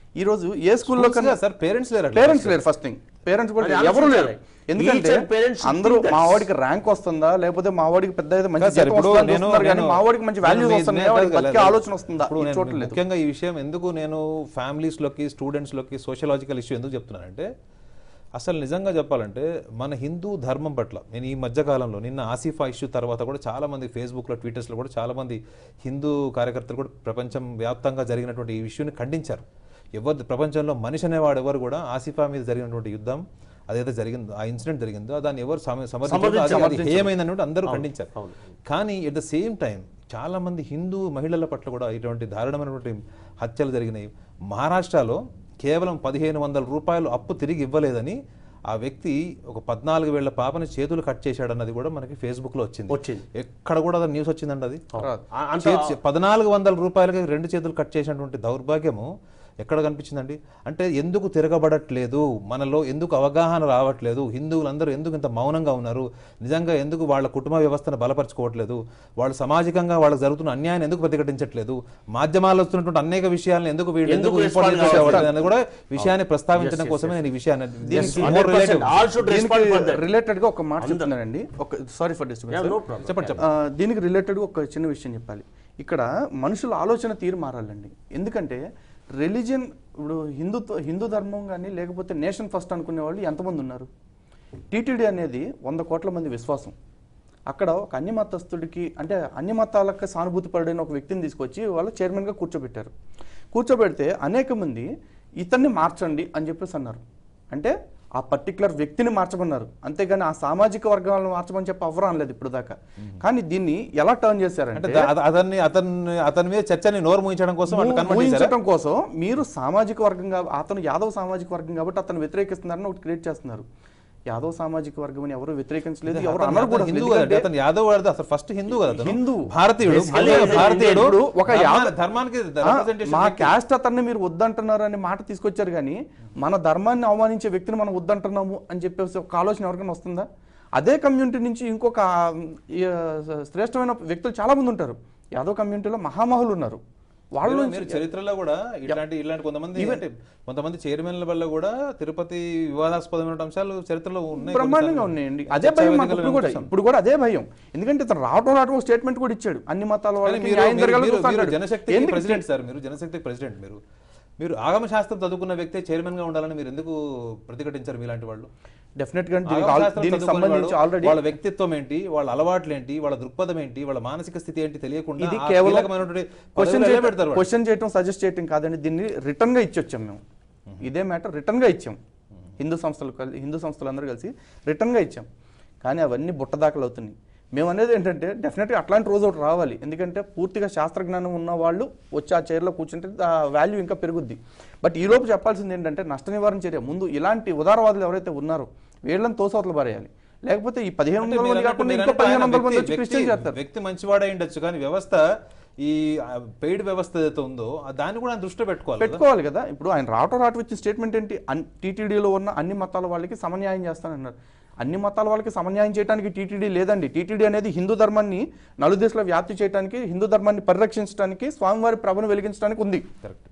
ఈ రోజు ఏ స్కూల్లో కన్నా సార్ పేరెంట్స్ లేరు అట్లా. పేరెంట్స్ లేరు ఫస్ట్ థింగ్ పేరెంట్స్ కూడా అది లేరు. ఎవరు లేరు ఆలోచించాలి. ఎందుకంటే Each and parents should అందరూ think that. మా వాడికి ర్యాంక్ వస్తుందా లేకపోతే మా వాడికి పెద్ద ఏదో మంచి కాదు సార్, జీతం ఇప్పుడు వస్తుందా అని నేను- చూస్తున్నారు కానీ నేను- మా వాడికి మంచి వాల్యూస్ నేను- వస్తున్నాయి నేను- వాడికి కాదు, బతికే కాదు. ఆలోచన వస్తుందా ఇప్పుడు ఇది నేను చూడట్లేదు ముఖ్యంగా ఈ విషయం ఎందుకు నేను ఫ్యామిలీస్ లోకి స్టూడెంట్స్ లోకి సోషలాజికల్ ఇష్యూ ఎందుకు చెప్తున్నానంటే అసలు నిజంగా చెప్పాలంటే మన హిందూ ధర్మం పట్ల నేను ఈ మధ్యకాలంలో నిన్న ఆసిఫా ఇష్యూ తర్వాత కూడా చాలా మంది ఫేస్బుక్లో ట్విట్టర్స్లో కూడా చాలా మంది హిందూ కార్యకర్తలు కూడా ప్రపంచం వ్యాప్తంగా జరిగినటువంటి ఈ ఇష్యూని ఖండించారు ఎవరు ప్రపంచంలో మనిషి అనేవాడు ఎవరు కూడా ఆసిఫా మీద జరిగినటువంటి యుద్ధం అదైతే జరిగిందో ఆ ఇన్సిడెంట్ జరిగిందో దాన్ని ఎవరు సమ- సమర్థించారో అది- అది హేయమైందన్నట్టు అందరూ ఖండించారు అవును. కానీ ఎట్ ద సేమ్ టైం చాలా మంది హిందూ మహిళల పట్ల కూడా ఇటువంటి దారుణమైనటువంటి హత్యలు జరిగినాయి మహారాష్ట్రలో కేవలం పదిహేను వందల రూపాయలు అప్పు తిరిగి ఇవ్వలేదని ఆ వ్యక్తి ఒక పద్నాలుగు వేళ్ల పాపని చేతులు కట్ చేశాడన్నది కూడా మనకి ఫేస్బుక్ లో వచ్చింది వచ్చింది. ఎక్కడ కూడా అది న్యూస్ వచ్చిందండి అది ఆ- అంత చేతి- పద్నాలుగు వందల రూపాయలకి రెండు చేతులు కట్ చేసినటువంటి దౌర్భాగ్యము ఎక్కడ కనిపించిందండి అంటే ఎందుకు తిరగబడట్లేదు మనలో ఎందుకు అవగాహన రావట్లేదు హిందువులందరూ ఎందుకు ఇంత మౌనంగా ఉన్నారు నిజంగా ఎందుకు వాళ్ళ కుటుంబ వ్యవస్థను బలపరచుకోవట్లేదు వాళ్ళు సామాజికంగా వాళ్ళకి జరుగుతున్న అన్యాయాన్ని ఎందుకు ప్రతిఘటించట్లేదు మాధ్యమాల్లో వస్తున్నటువంటి అనేక విషయాలను ఎందుకు వీళ్ళు ఎందుకు ఎందుకు respond important కావట్లేదు? చేసేవాళ్ళు అని కూడా విషయాన్ని ప్రస్తావించడం కోసమే నేను ఈ విషయాన్ని దీనికి more 100% related. all should respond for that. Related గా ఒక మాట చెప్తున్నానండి ఒక sorry for Yeah, disturbance no problem. చెప్పండి చెప్పండి ఆ, దీనికి రిలేటెడ్ ఒక చిన్న విషయం చెప్పాలి ఇక్కడ మనుషుల ఆలోచన తీరు మారాలండి ఎందుకంటే రిలీజియన్ ఇప్పుడు హిందుత్వ హిందూ ధర్మం కానీ లేకపోతే నేషన్ ఫస్ట్ అనుకునే వాళ్ళు ఎంతమంది ఉన్నారు టీటీడీ అనేది వంద కోట్ల మంది విశ్వాసం అక్కడ ఒక అన్ని మతస్థుడికి అంటే అన్ని మతాలకు సానుభూతి పడిన ఒక వ్యక్తిని తీసుకొచ్చి వాళ్ళు చైర్మన్గా కూర్చోబెట్టారు కూర్చోబెడితే అనేక మంది ఇతన్ని మార్చండి అని చెప్పేసి అన్నారు అంటే ఆ పర్టికులర్ వ్యక్తిని మార్చమన్నారు అంతేగాని ఆ సామాజిక వర్గాలను మార్చమని చెప్పి ఎవరు అనలేదు ఇప్పుడు దాకా కానీ దీన్ని ఎలా టర్న్ అంటే చేశారంటే దా- అత- అతన్ని అతన్ని అతని మీద చర్చని నోరు మూయించడం కోసం వాళ్ళు కన్వర్ట్ చేశారా ఊహించడం కోసం మీరు సామాజిక వర్గం కాబ- అతను యాదవ్ సామాజిక వర్గం కాబట్టి అతను వ్యతిరేకిస్తున్నారని ఒకటి క్రియేట్ చేస్తున్నారు యాదవ్ సామాజిక వర్గం అని ఎవరు వ్యతిరేకించలేదు ఎవరు అతను- అన్నారు కూడా అతను హిందూ ఎందుకంటే కదండి. అతను యాదవ్ వాడు అసలు ఫస్ట్ హిందూ కదా అతను. హిందూ. భారతీయుడు Yes, మళ్ళీ yes, భారతీయుడు ఇప్పుడు ఒక ధర్మా- యాదవ్- ధర్మానికి ఆ, representation మా వ్యక్తి. క్యాస్ట్ అతన్ని మీరు వద్దంటున్నారు అనే మాట తీసుకొచ్చారు కానీ మన ధర్మాన్ని అవమానించే వ్యక్తిని మనం వద్దంటున్నాము అని చెప్పేసి ఒక ఆలోచన ఎవరికైనా వస్తుందా అదే కమ్యూనిటీ నుంచి ఇంకొక ఆ, ఈ, ఆ, శ్రేష్టమైన వ్యక్తులు చాలా మంది ఉంటారు యాదవ్ కమ్యూనిటీలో మహామహులు ఉన్నారు వాళ్ళ మీరు- నుంచి మీరు చరిత్రలో కూడా ఇట్లాంటి ఇలాంటి కొంతమంది అంటే కొంతమంది చైర్మన్ల వల్ల కూడా తిరుపతి వివాదాస్పదమైన అంశాలు చరిత్రలో ఉన్నాయి బ్రహ్మాండంగా కొన్నిసార్లు. ఉన్నాయండి చర్చా అదే భయం మాకు వేదికల్లో ఇప్పుడు కూడా వినిపిస్తాం. ఇప్పుడు కూడా అదే భయం ఎందుకంటే ఇతను రావటం రావటం ఒక స్టేట్మెంట్ కూడా ఇచ్చాడు అన్ని మతాల కానీ వాళ్ళకి మీరు- న్యాయం మీరు- జరగాలని మీరు- చూస్తా మీరు అన్నాడు. జనశక్తికి ఎందుకు ప్రెసిడెంట్ సార్ మీరు జనశక్తికి ప్రెసిడెంట్ మీరు మీరు ఆగమ శాస్త్రం చదువుకున్న వ్యక్తే చైర్మన్ గా ఉండాలని మీరు ఎందుకు ప్రతిఘటించారు మీలాంటి వాళ్ళు డెఫినెట్ గా దీనికి ఆగమ ఆల్- శాస్త్రం దీనికి చదువుకున్న సంబంధించి వాడు, ఆల్రెడీ వాళ్ళ వ్యక్తిత్వం ఏంటి వాళ్ళ అలవాట్లు ఏంటి వాళ్ళ దృక్పథం ఏంటి వాళ్ళ మానసిక స్థితి ఏంటి తెలియకుండా ఇది ఆ కేవలం కీలకమైనటువంటి క్వశ్చన్ పదవిలో ఎలా పెడతారు వాళ్ళు? క్వశ్చన్ చేయటం సజెస్ట్ చేయటం కాదండి దీన్ని రిటర్న్ గా ఇచ్చొచ్చాం మేము ఇదే మ్యాటర్ రిటర్న్ గా ఇచ్చాం హిందూ సంస్థలు కలి- హిందూ సంస్థలు అందరూ కలిసి రిటర్న్ గా ఇచ్చాం కానీ అవన్నీ బుట్టదాఖలు అవుతున్నాయి మేము అనేది ఏంటంటే డెఫినెట్గా అట్లాంటి రోజు ఒకటి రావాలి ఎందుకంటే పూర్తిగా శాస్త్రజ్ఞానం ఉన్న వాళ్ళు వచ్చి ఆ చైర్లో కూర్చుంటే ఆ వాల్యూ ఇంకా పెరుగుద్ది బట్ ఈ లోపు చెప్పాల్సింది ఏంటంటే నష్ట నివారణ చర్య ముందు ఇలాంటి ఉదారవాదులు ఎవరైతే ఉన్నారో వీళ్ళని తోసవతలు పారేయాలి లేకపోతే ఈ పదిహేను అంటే వందల మీరు మంది అన్నట్టు కాకుండా మీరు ఇంకో అన్నట్టు పదిహేను ఆయన వందల మంది వ్యక్తి- వచ్చి క్రిస్టియన్ వ్యక్తి- చేస్తారు వ్యక్తి మంచివాడే ఉండొచ్చు కానీ వ్యవస్థ ఈ పెయిడ్ వ్యవస్థ ఏదైతే ఉందో ఆ దాన్ని కూడా ఆయన దృష్టిలో పెట్టుకోవాలి కదా. పెట్టుకోవాలి కదా ఇప్పుడు ఆయన రావటం రావటం ఇచ్చిన స్టేట్మెంట్ ఏంటి టీటీడీలో ఉన్న అన్ని మతాల వాళ్ళకి సమన్యాయం చేస్తానన్నారు అన్ని మతాల వాళ్ళకి సమన్యాయం చేయడానికి టీటీడీ లేదండి టీటీడీ అనేది హిందూ ధర్మాన్ని నలుదేశంలో వ్యాప్తి చేయడానికి హిందూ ధర్మాన్ని పరిరక్షించడానికి స్వామివారి ప్రభను వెలిగించడానికి ఉంది కరెక్ట్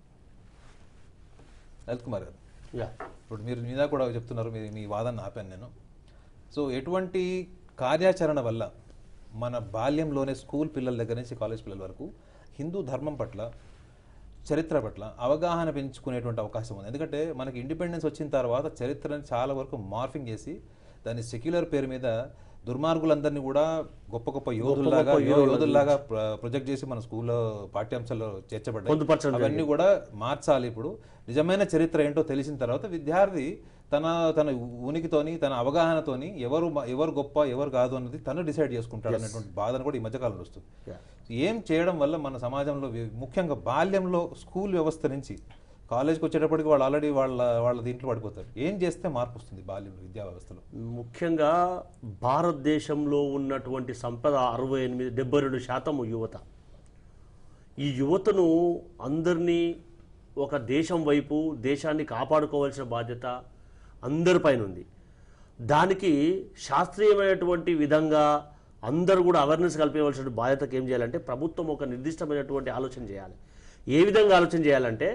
లలిత్ కుమార్ గారు యా ఇప్పుడు మీరు మీద కూడా చెప్తున్నారు మీ మీ వాదన ఆపాను నేను సో ఎటువంటి కార్యాచరణ వల్ల మన బాల్యంలోనే స్కూల్ పిల్లల దగ్గర నుంచి కాలేజ్ పిల్లల వరకు హిందూ ధర్మం పట్ల చరిత్ర పట్ల అవగాహన పెంచుకునేటువంటి అవకాశం ఉంది ఎందుకంటే మనకి ఇండిపెండెన్స్ వచ్చిన తర్వాత చరిత్రని చాలా వరకు మార్ఫింగ్ చేసి దాన్ని సెక్యులర్ పేరు మీద దుర్మార్గులందరినీ కూడా గొప్ప గొప్ప యోధుల్లాగా యో- యోధుల్లాగా ప్ర- ప్రొజెక్ట్ చేసి మన స్కూల్లో పాఠ్యాంశాల్లో చేర్చబడ్డాయి పొందుపరచడం అవన్నీ కూడా మార్చాలి ఇప్పుడు నిజమైన చరిత్ర ఏంటో తెలిసిన తర్వాత విద్యార్థి తన తన ఉనికితోని తన అవగాహనతోని ఎవరు మ- ఎవరు గొప్ప ఎవరు కాదు అన్నది తను డిసైడ్ చేసుకుంటాడు అనేటువంటి బాధను కూడా ఈ మధ్యకాలంలో వస్తుంది Yeah. ఏం చేయడం వల్ల మన సమాజంలో వి- ముఖ్యంగా బాల్యంలో స్కూల్ వ్యవస్థ నుంచి కాలేజ్కి వచ్చేటప్పటికి వాళ్ళు ఆల్రెడీ వాళ్ళ వాళ్ళ దీంట్లో పడిపోతారు ఏం చేస్తే మార్పు వస్తుంది బాల్యంలో విద్యా వ్యవస్థలో ముఖ్యంగా భారతదేశంలో ఉన్నటువంటి సంపద అరవై ఎనిమిది డెబ్బై రెండు శాతం యువత ఈ యువతను అందరినీ ఒక దేశం వైపు దేశాన్ని కాపాడుకోవాల్సిన బాధ్యత అందరిపైన ఉంది దానికి శాస్త్రీయమైనటువంటి విధంగా అందరూ కూడా అవేర్నెస్ కల్పించవలసిన బాధ్యతకు ఏం చేయాలంటే ప్రభుత్వం ఒక నిర్దిష్టమైనటువంటి ఆలోచన చేయాలి ఏ విధంగా ఆలోచన చేయాలంటే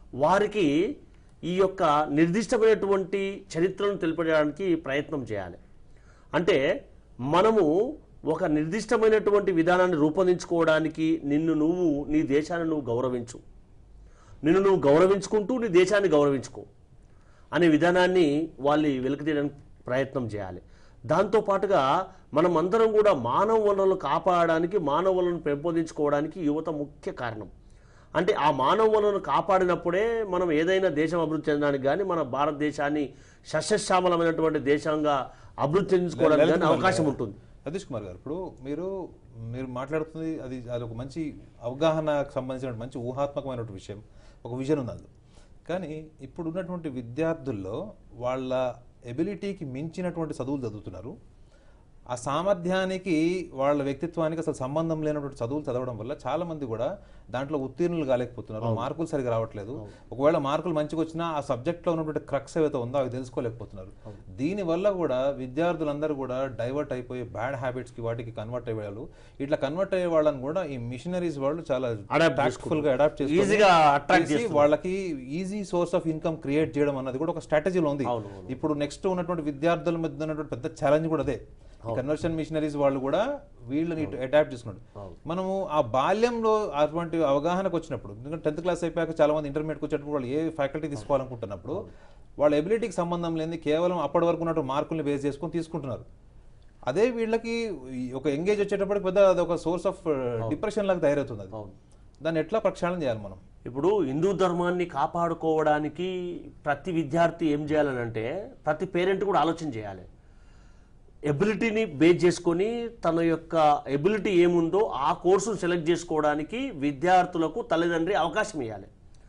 వారికి ఈ యొక్క నిర్దిష్టమైనటువంటి చరిత్రను తెలిపడానికి ప్రయత్నం చేయాలి అంటే మనము ఒక నిర్దిష్టమైనటువంటి విధానాన్ని రూపొందించుకోవడానికి నిన్ను నువ్వు నీ దేశాన్ని నువ్వు గౌరవించు నిన్ను నువ్వు గౌరవించుకుంటూ నీ దేశాన్ని గౌరవించుకో అనే విధానాన్ని వాళ్ళు వెలికితీయడానికి ప్రయత్నం చేయాలి దాంతో పాటుగా మనం అందరం కూడా మానవ వనరులను కాపాడడానికి మానవ వనరులను పెంపొందించుకోవడానికి యువత ముఖ్య కారణం అంటే ఆ మానవ వనరులను కాపాడినప్పుడే మనం ఏదైనా దేశం అభివృద్ధి చెందడానికి కానీ మన భారతదేశాన్ని సస్యశ్యామలమైనటువంటి దేశంగా అభివృద్ధి చెందించుకోవడానికి కానీ అవకాశం ఉంటుంది సతీష్ కుమార్ గారు ఇప్పుడు మీరు మీరు మాట్లాడుతుంది అది అది ఒక మంచి అవగాహనకు సంబంధించిన మంచి ఊహాత్మకమైనటువంటి విషయం ఒక విజన్ ఉంది అందులో కానీ ఇప్పుడు ఉన్నటువంటి విద్యార్థుల్లో వాళ్ళ ఎబిలిటీకి మించినటువంటి చదువులు చదువుతున్నారు ఆ సామర్థ్యానికి వాళ్ళ వ్యక్తిత్వానికి అసలు సంబంధం లేనటువంటి చదువులు చదవడం వల్ల చాలా మంది కూడా దాంట్లో ఉత్తీర్ణులు కాలేకపోతున్నారు మార్కులు సరిగా రావట్లేదు ఒకవేళ మార్కులు మంచిగా వచ్చినా ఆ subject లో ఉన్నటువంటి క్రక్స్ ఏవైతే ఉందో అవి తెలుసుకోలేకపోతున్నారు దీని వల్ల కూడా విద్యార్థులందరూ కూడా డైవర్ట్ అయిపోయి బ్యాడ్ హ్యాబిట్స్ కి వాటికి కన్వర్ట్ అయ్యేవాళ్ళు ఇట్లా కన్వర్ట్ అయ్యే వాళ్ళని కూడా ఈ మిషనరీస్ వాళ్ళు చాలా Adapt tactful గా అడాప్ట్ Easy గా attract చేసి వాళ్ళకి easy source of income create చేయడం అన్నది కూడా ఒక స్ట్రాటజీలో ఉంది ఇప్పుడు నెక్స్ట్ ఉన్నటువంటి విద్యార్థుల మధ్య ఉన్నటువంటి పెద్ద ఛాలెంజ్ కూడా అదే కన్వర్షన్ మిషనరీస్ వాళ్ళు కూడా వీళ్ళని అడాప్ట్ చేసుకున్నాడు మనము ఆ బాల్యంలో అటువంటి అవగాహనకు వచ్చినప్పుడు ఎందుకంటే టెన్త్ క్లాస్ అయిపోయాక చాలా మంది ఇంటర్మీడియట్కి వచ్చేటప్పుడు వాళ్ళు ఏ ఫ్యాకల్టీ తీసుకోవాలనుకుంటున్నప్పుడు వాళ్ళ ఎబిలిటీకి సంబంధం లేని కేవలం అప్పటి వరకు ఉన్నటువంటి మార్కుల్ని బేస్ చేసుకొని తీసుకుంటున్నారు అదే వీళ్ళకి ఈ ఒక ఎంగేజ్ వచ్చేటప్పటికి పెద్ద అది ఒక సోర్స్ ఆఫ్ డిప్రెషన్ లాగా తయారవుతుంది అది దాన్ని ఎట్లా ప్రక్షాళన చేయాలి మనం ఇప్పుడు హిందూ ధర్మాన్ని కాపాడుకోవడానికి ప్రతి విద్యార్థి ఏం చేయాలని అంటే ప్రతి పేరెంట్ కూడా ఆలోచన చేయాలి ఎబిలిటీని బేస్ చేసుకొని తన యొక్క ఎబిలిటీ ఏముందో ఆ కోర్సును సెలెక్ట్ చేసుకోవడానికి విద్యార్థులకు తల్లిదండ్రి అవకాశం ఇవ్వాలి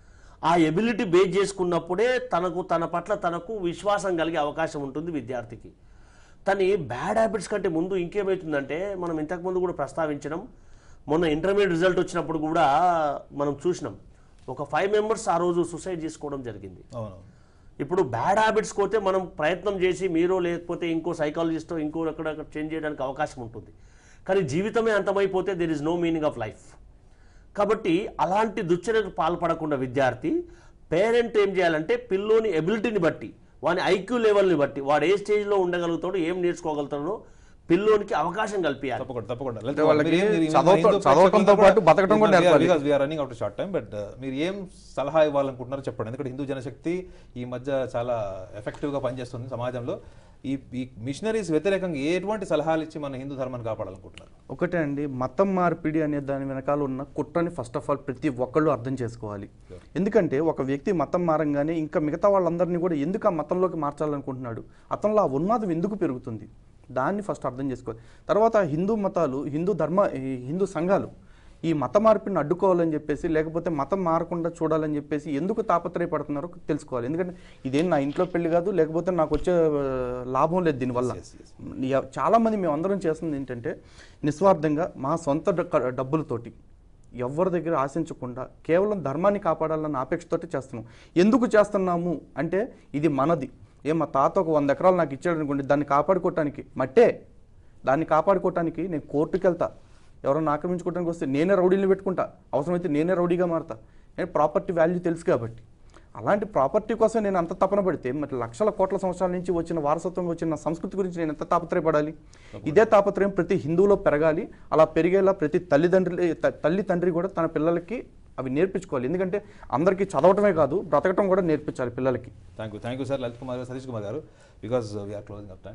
ఆ ఎబిలిటీ బేస్ చేసుకున్నప్పుడే తనకు తన పట్ల తనకు విశ్వాసం కలిగే అవకాశం ఉంటుంది విద్యార్థికి తని బ్యాడ్ హ్యాబిట్స్ కంటే ముందు ఇంకేమవుతుందంటే మనం ఇంతకుముందు కూడా ప్రస్తావించడం మొన్న ఇంటర్మీడియట్ రిజల్ట్ వచ్చినప్పుడు కూడా మనం చూసినాం ఒక ఫైవ్ మెంబర్స్ ఆ రోజు సూసైడ్ చేసుకోవడం జరిగింది అవును ఇప్పుడు బ్యాడ్ హ్యాబిట్స్ పోతే మనం ప్రయత్నం చేసి మీరు లేకపోతే ఇంకో సైకాలజిస్టో ఇంకో ఎక్కడ చేంజ్ చేయడానికి అవకాశం ఉంటుంది కానీ జీవితమే అంతమైపోతే there is no meaning of life కాబట్టి అలాంటి దుశ్చర్యకు పాల్పడకుండా విద్యార్థి పేరెంట్ ఏం చేయాలంటే పిల్లోని ఎబిలిటీని బట్టి వాని ఐక్యూ లెవెల్ని బట్టి వాడు ఏ స్టేజ్లో ఉండగలుగుతాడో ఏం నేర్చుకోగలుగుతాడో పిల్లోనికి అవకాశం కల్పించాలి తప్పకుండా తప్పకుండా అంటే వాళ్ళకి చదవటం- చదవటంతో పాటు బతకటం కూడా నేర్పాలి. Running out short time but మీరు ఏం సలహా ఇవ్వాలనుకుంటున్నారో చెప్పండి ఎందుకంటే హిందూ జనశక్తి ఈ మధ్య చాలా ఎఫెక్టివ్ గా పనిచేస్తుంది సమాజంలో ఈ ఈ మిషనరీస్ వ్యతిరేకంగా ఎటువంటి సలహాలు ఇచ్చి మన హిందూ ధర్మాన్ని కాపాడాలనుకుంటున్నారు ఒకటే అండి మతం మార్పిడి అనే దాని వెనకాల ఉన్న కుట్రని ఫస్ట్ ఆఫ్ ఆల్ ప్రతి ఒక్కళ్ళు అర్థం చేసుకోవాలి ఎందుకంటే ఒక వ్యక్తి మతం మారంగానే ఇంకా మిగతా వాళ్ళందరినీ కూడా ఎందుకు ఆ మతంలోకి మార్చాలనుకుంటున్నాడు అతనిలో ఆ ఉన్మాదం ఎందుకు పెరుగుతుంది దాన్ని ఫస్ట్ అర్థం చేసుకోవాలి తర్వాత హిందూ మతాలు హిందూ ధర్మ ఈ హిందూ సంఘాలు ఈ మత మార్పిడిని అడ్డుకోవాలని చెప్పేసి లేకపోతే మతం మారకుండా చూడాలని చెప్పేసి ఎందుకు తాపత్రయపడుతున్నారో తెలుసుకోవాలి ఎందుకంటే ఇదేం నా ఇంట్లో పెళ్లి కాదు లేకపోతే నాకు వచ్చే ఆ, లాభం లేదు దీనివల్ల ఎ- చాలా మంది మేము అందరం చేస్తుంది ఏంటంటే నిస్వార్థంగా మా సొంత డ- డబ్బులతోటి ఎవరి దగ్గర ఆశించకుండా కేవలం ధర్మాన్ని కాపాడాలన్న ఆపేక్షతోటి చేస్తున్నాం ఎందుకు చేస్తున్నాము అంటే ఇది మనది ఏ మా తాత ఒక వంద ఎకరాలు నాకు ఇచ్చాడు అనుకోండి దాన్ని కాపాడుకోవటానికి మట్టే దాన్ని కాపాడుకోవటానికి నేను కోర్టుకి వెళ్తా ఎవరైనా ఆక్రమించుకోవడానికి వస్తే నేనే రౌడీని పెట్టుకుంటా అవసరమైతే నేనే రౌడీగా మారతా నేను ప్రాపర్టీ వాల్యూ తెలుసు కాబట్టి అలాంటి ప్రాపర్టీ కోసం నేను అంత తపన పడితే మరి లక్షల కోట్ల సంవత్సరాల నుంచి వచ్చిన వారసత్వంగా వచ్చిన సంస్కృతి గురించి నేను ఎంత తాపత్రయపడాలి ఇదే తాపత్రయం ప్రతి హిందువులో పెరగాలి అలా పెరిగేలా ప్రతి తల్లిదండ్రులు త- తల్లి తండ్రి కూడా తన పిల్లలకి అవి నేర్పించుకోవాలి ఎందుకంటే అందరికీ చదవటమే కాదు బ్రతకటం కూడా నేర్పించాలి పిల్లలకి thank you thank you sir Lalit Kumar గారు సతీష్ కుమార్ గారు because we are closing up time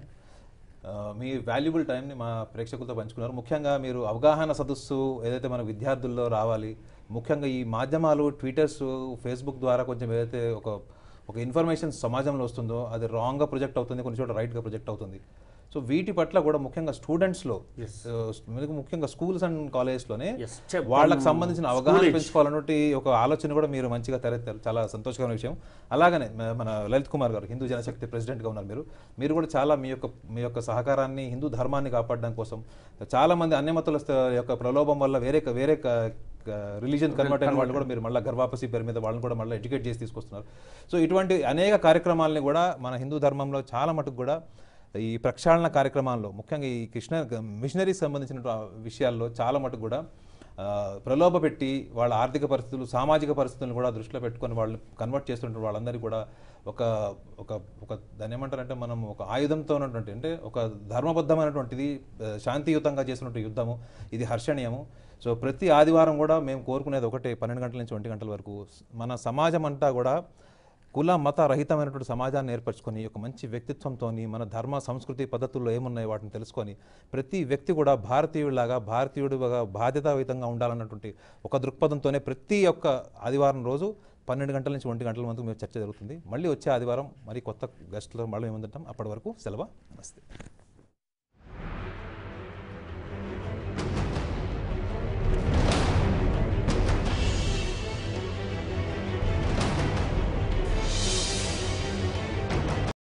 మీ వాల్యుబుల్ టైంని మా ప్రేక్షకులతో పంచుకున్నారు ముఖ్యంగా మీరు అవగాహన సదస్సు ఏదైతే మన విద్యార్థుల్లో రావాలి ముఖ్యంగా ఈ మాధ్యమాలు ట్విట్టర్స్ ఫేస్బుక్ ద్వారా కొంచెం ఏదైతే ఒక ఒక ఇన్ఫర్మేషన్ సమాజంలో వస్తుందో అది రాంగ్గా ప్రొజెక్ట్ అవుతుంది కొన్ని చోట్ల రైట్గా ప్రొజెక్ట్ అవుతుంది సో వీటి పట్ల కూడా ముఖ్యంగా స్టూడెంట్స్లో ముఖ్యంగా స్కూల్స్ అండ్ కాలేజెస్లోనే Yes. చెప్- వాళ్ళకి సంబంధించిన అవగాహన పెంచుకోవాలన్నటువంటి ఒక ఆలోచన కూడా మీరు మంచిగా తెరెత్తారు చాలా సంతోషకరమైన విషయం అలాగనే మ- మన లలిత్ కుమార్ గారు హిందూ జనశక్తి ప్రెసిడెంట్గా ఉన్నారు మీరు మీరు కూడా చాలా మీ యొక్క మీ యొక్క సహకారాన్ని హిందూ ధర్మాన్ని కాపాడడం కోసం చాలా మంది అన్యమతుల యొక్క ప్రలోభం వల్ల వేరే క- వేరే రిలీజన్ కన్వర్ట్ అయిన వాళ్ళు కూడా మీరు మళ్ళీ గర్వాపసి పేరు మీద వాళ్ళని కూడా మళ్ళీ ఎడ్యుకేట్ చేసి తీసుకొస్తున్నారు సో ఇటువంటి అనేక కార్యక్రమాలని కూడా మన హిందూ ధర్మంలో చాలా మటుకు కూడా ఈ ప్రక్షాళన కార్యక్రమాల్లో ముఖ్యంగా ఈ కృష్ణ మిషనరీస్ సంబంధించిన విషయాల్లో చాలా మటుకు కూడా ఆ, ప్రలోభ పెట్టి వాళ్ళ ఆర్థిక పరిస్థితులు సామాజిక పరిస్థితులను కూడా దృష్టిలో పెట్టుకొని వాళ్ళని కన్వర్ట్ చేస్తుంటారు వాళ్ళందరికీ కూడా ఒక ఒక ఒక దాన్ని ఏమంటారంటే మనం ఒక ఆయుధంతో ఉన్నటువంటి అంటే ఒక ధర్మబద్ధమైనటువంటిది ఆ, శాంతియుతంగా చేసినటువంటి యుద్ధము ఇది హర్షణీయము సో ప్రతి ఆదివారం కూడా మేము కోరుకునేది ఒకటే పన్నెండు గంటల నుంచి ఒంటి గంటల వరకు మన సమాజం అంతా కూడా కుల మత రహితమైనటువంటి సమాజాన్ని ఏర్పరచుకొని ఒక మంచి వ్యక్తిత్వంతో మన ధర్మ సంస్కృతి పద్ధతుల్లో ఏమున్నాయి వాటిని తెలుసుకొని ప్రతి వ్యక్తి కూడా భారతీయుడిలాగా భారతీయుడిగా బాధ్యతాయుతంగా ఉండాలన్నటువంటి ఒక దృక్పథంతోనే ప్రతి ఒక్క ఆదివారం రోజు పన్నెండు గంటల నుంచి ఒంటి గంటల వరకు మేము చర్చ జరుగుతుంది మళ్ళీ వచ్చే ఆదివారం మరి కొత్త గెస్టులో మళ్ళీ ఏముందంటాం అప్పటి వరకు సెలవు నమస్తే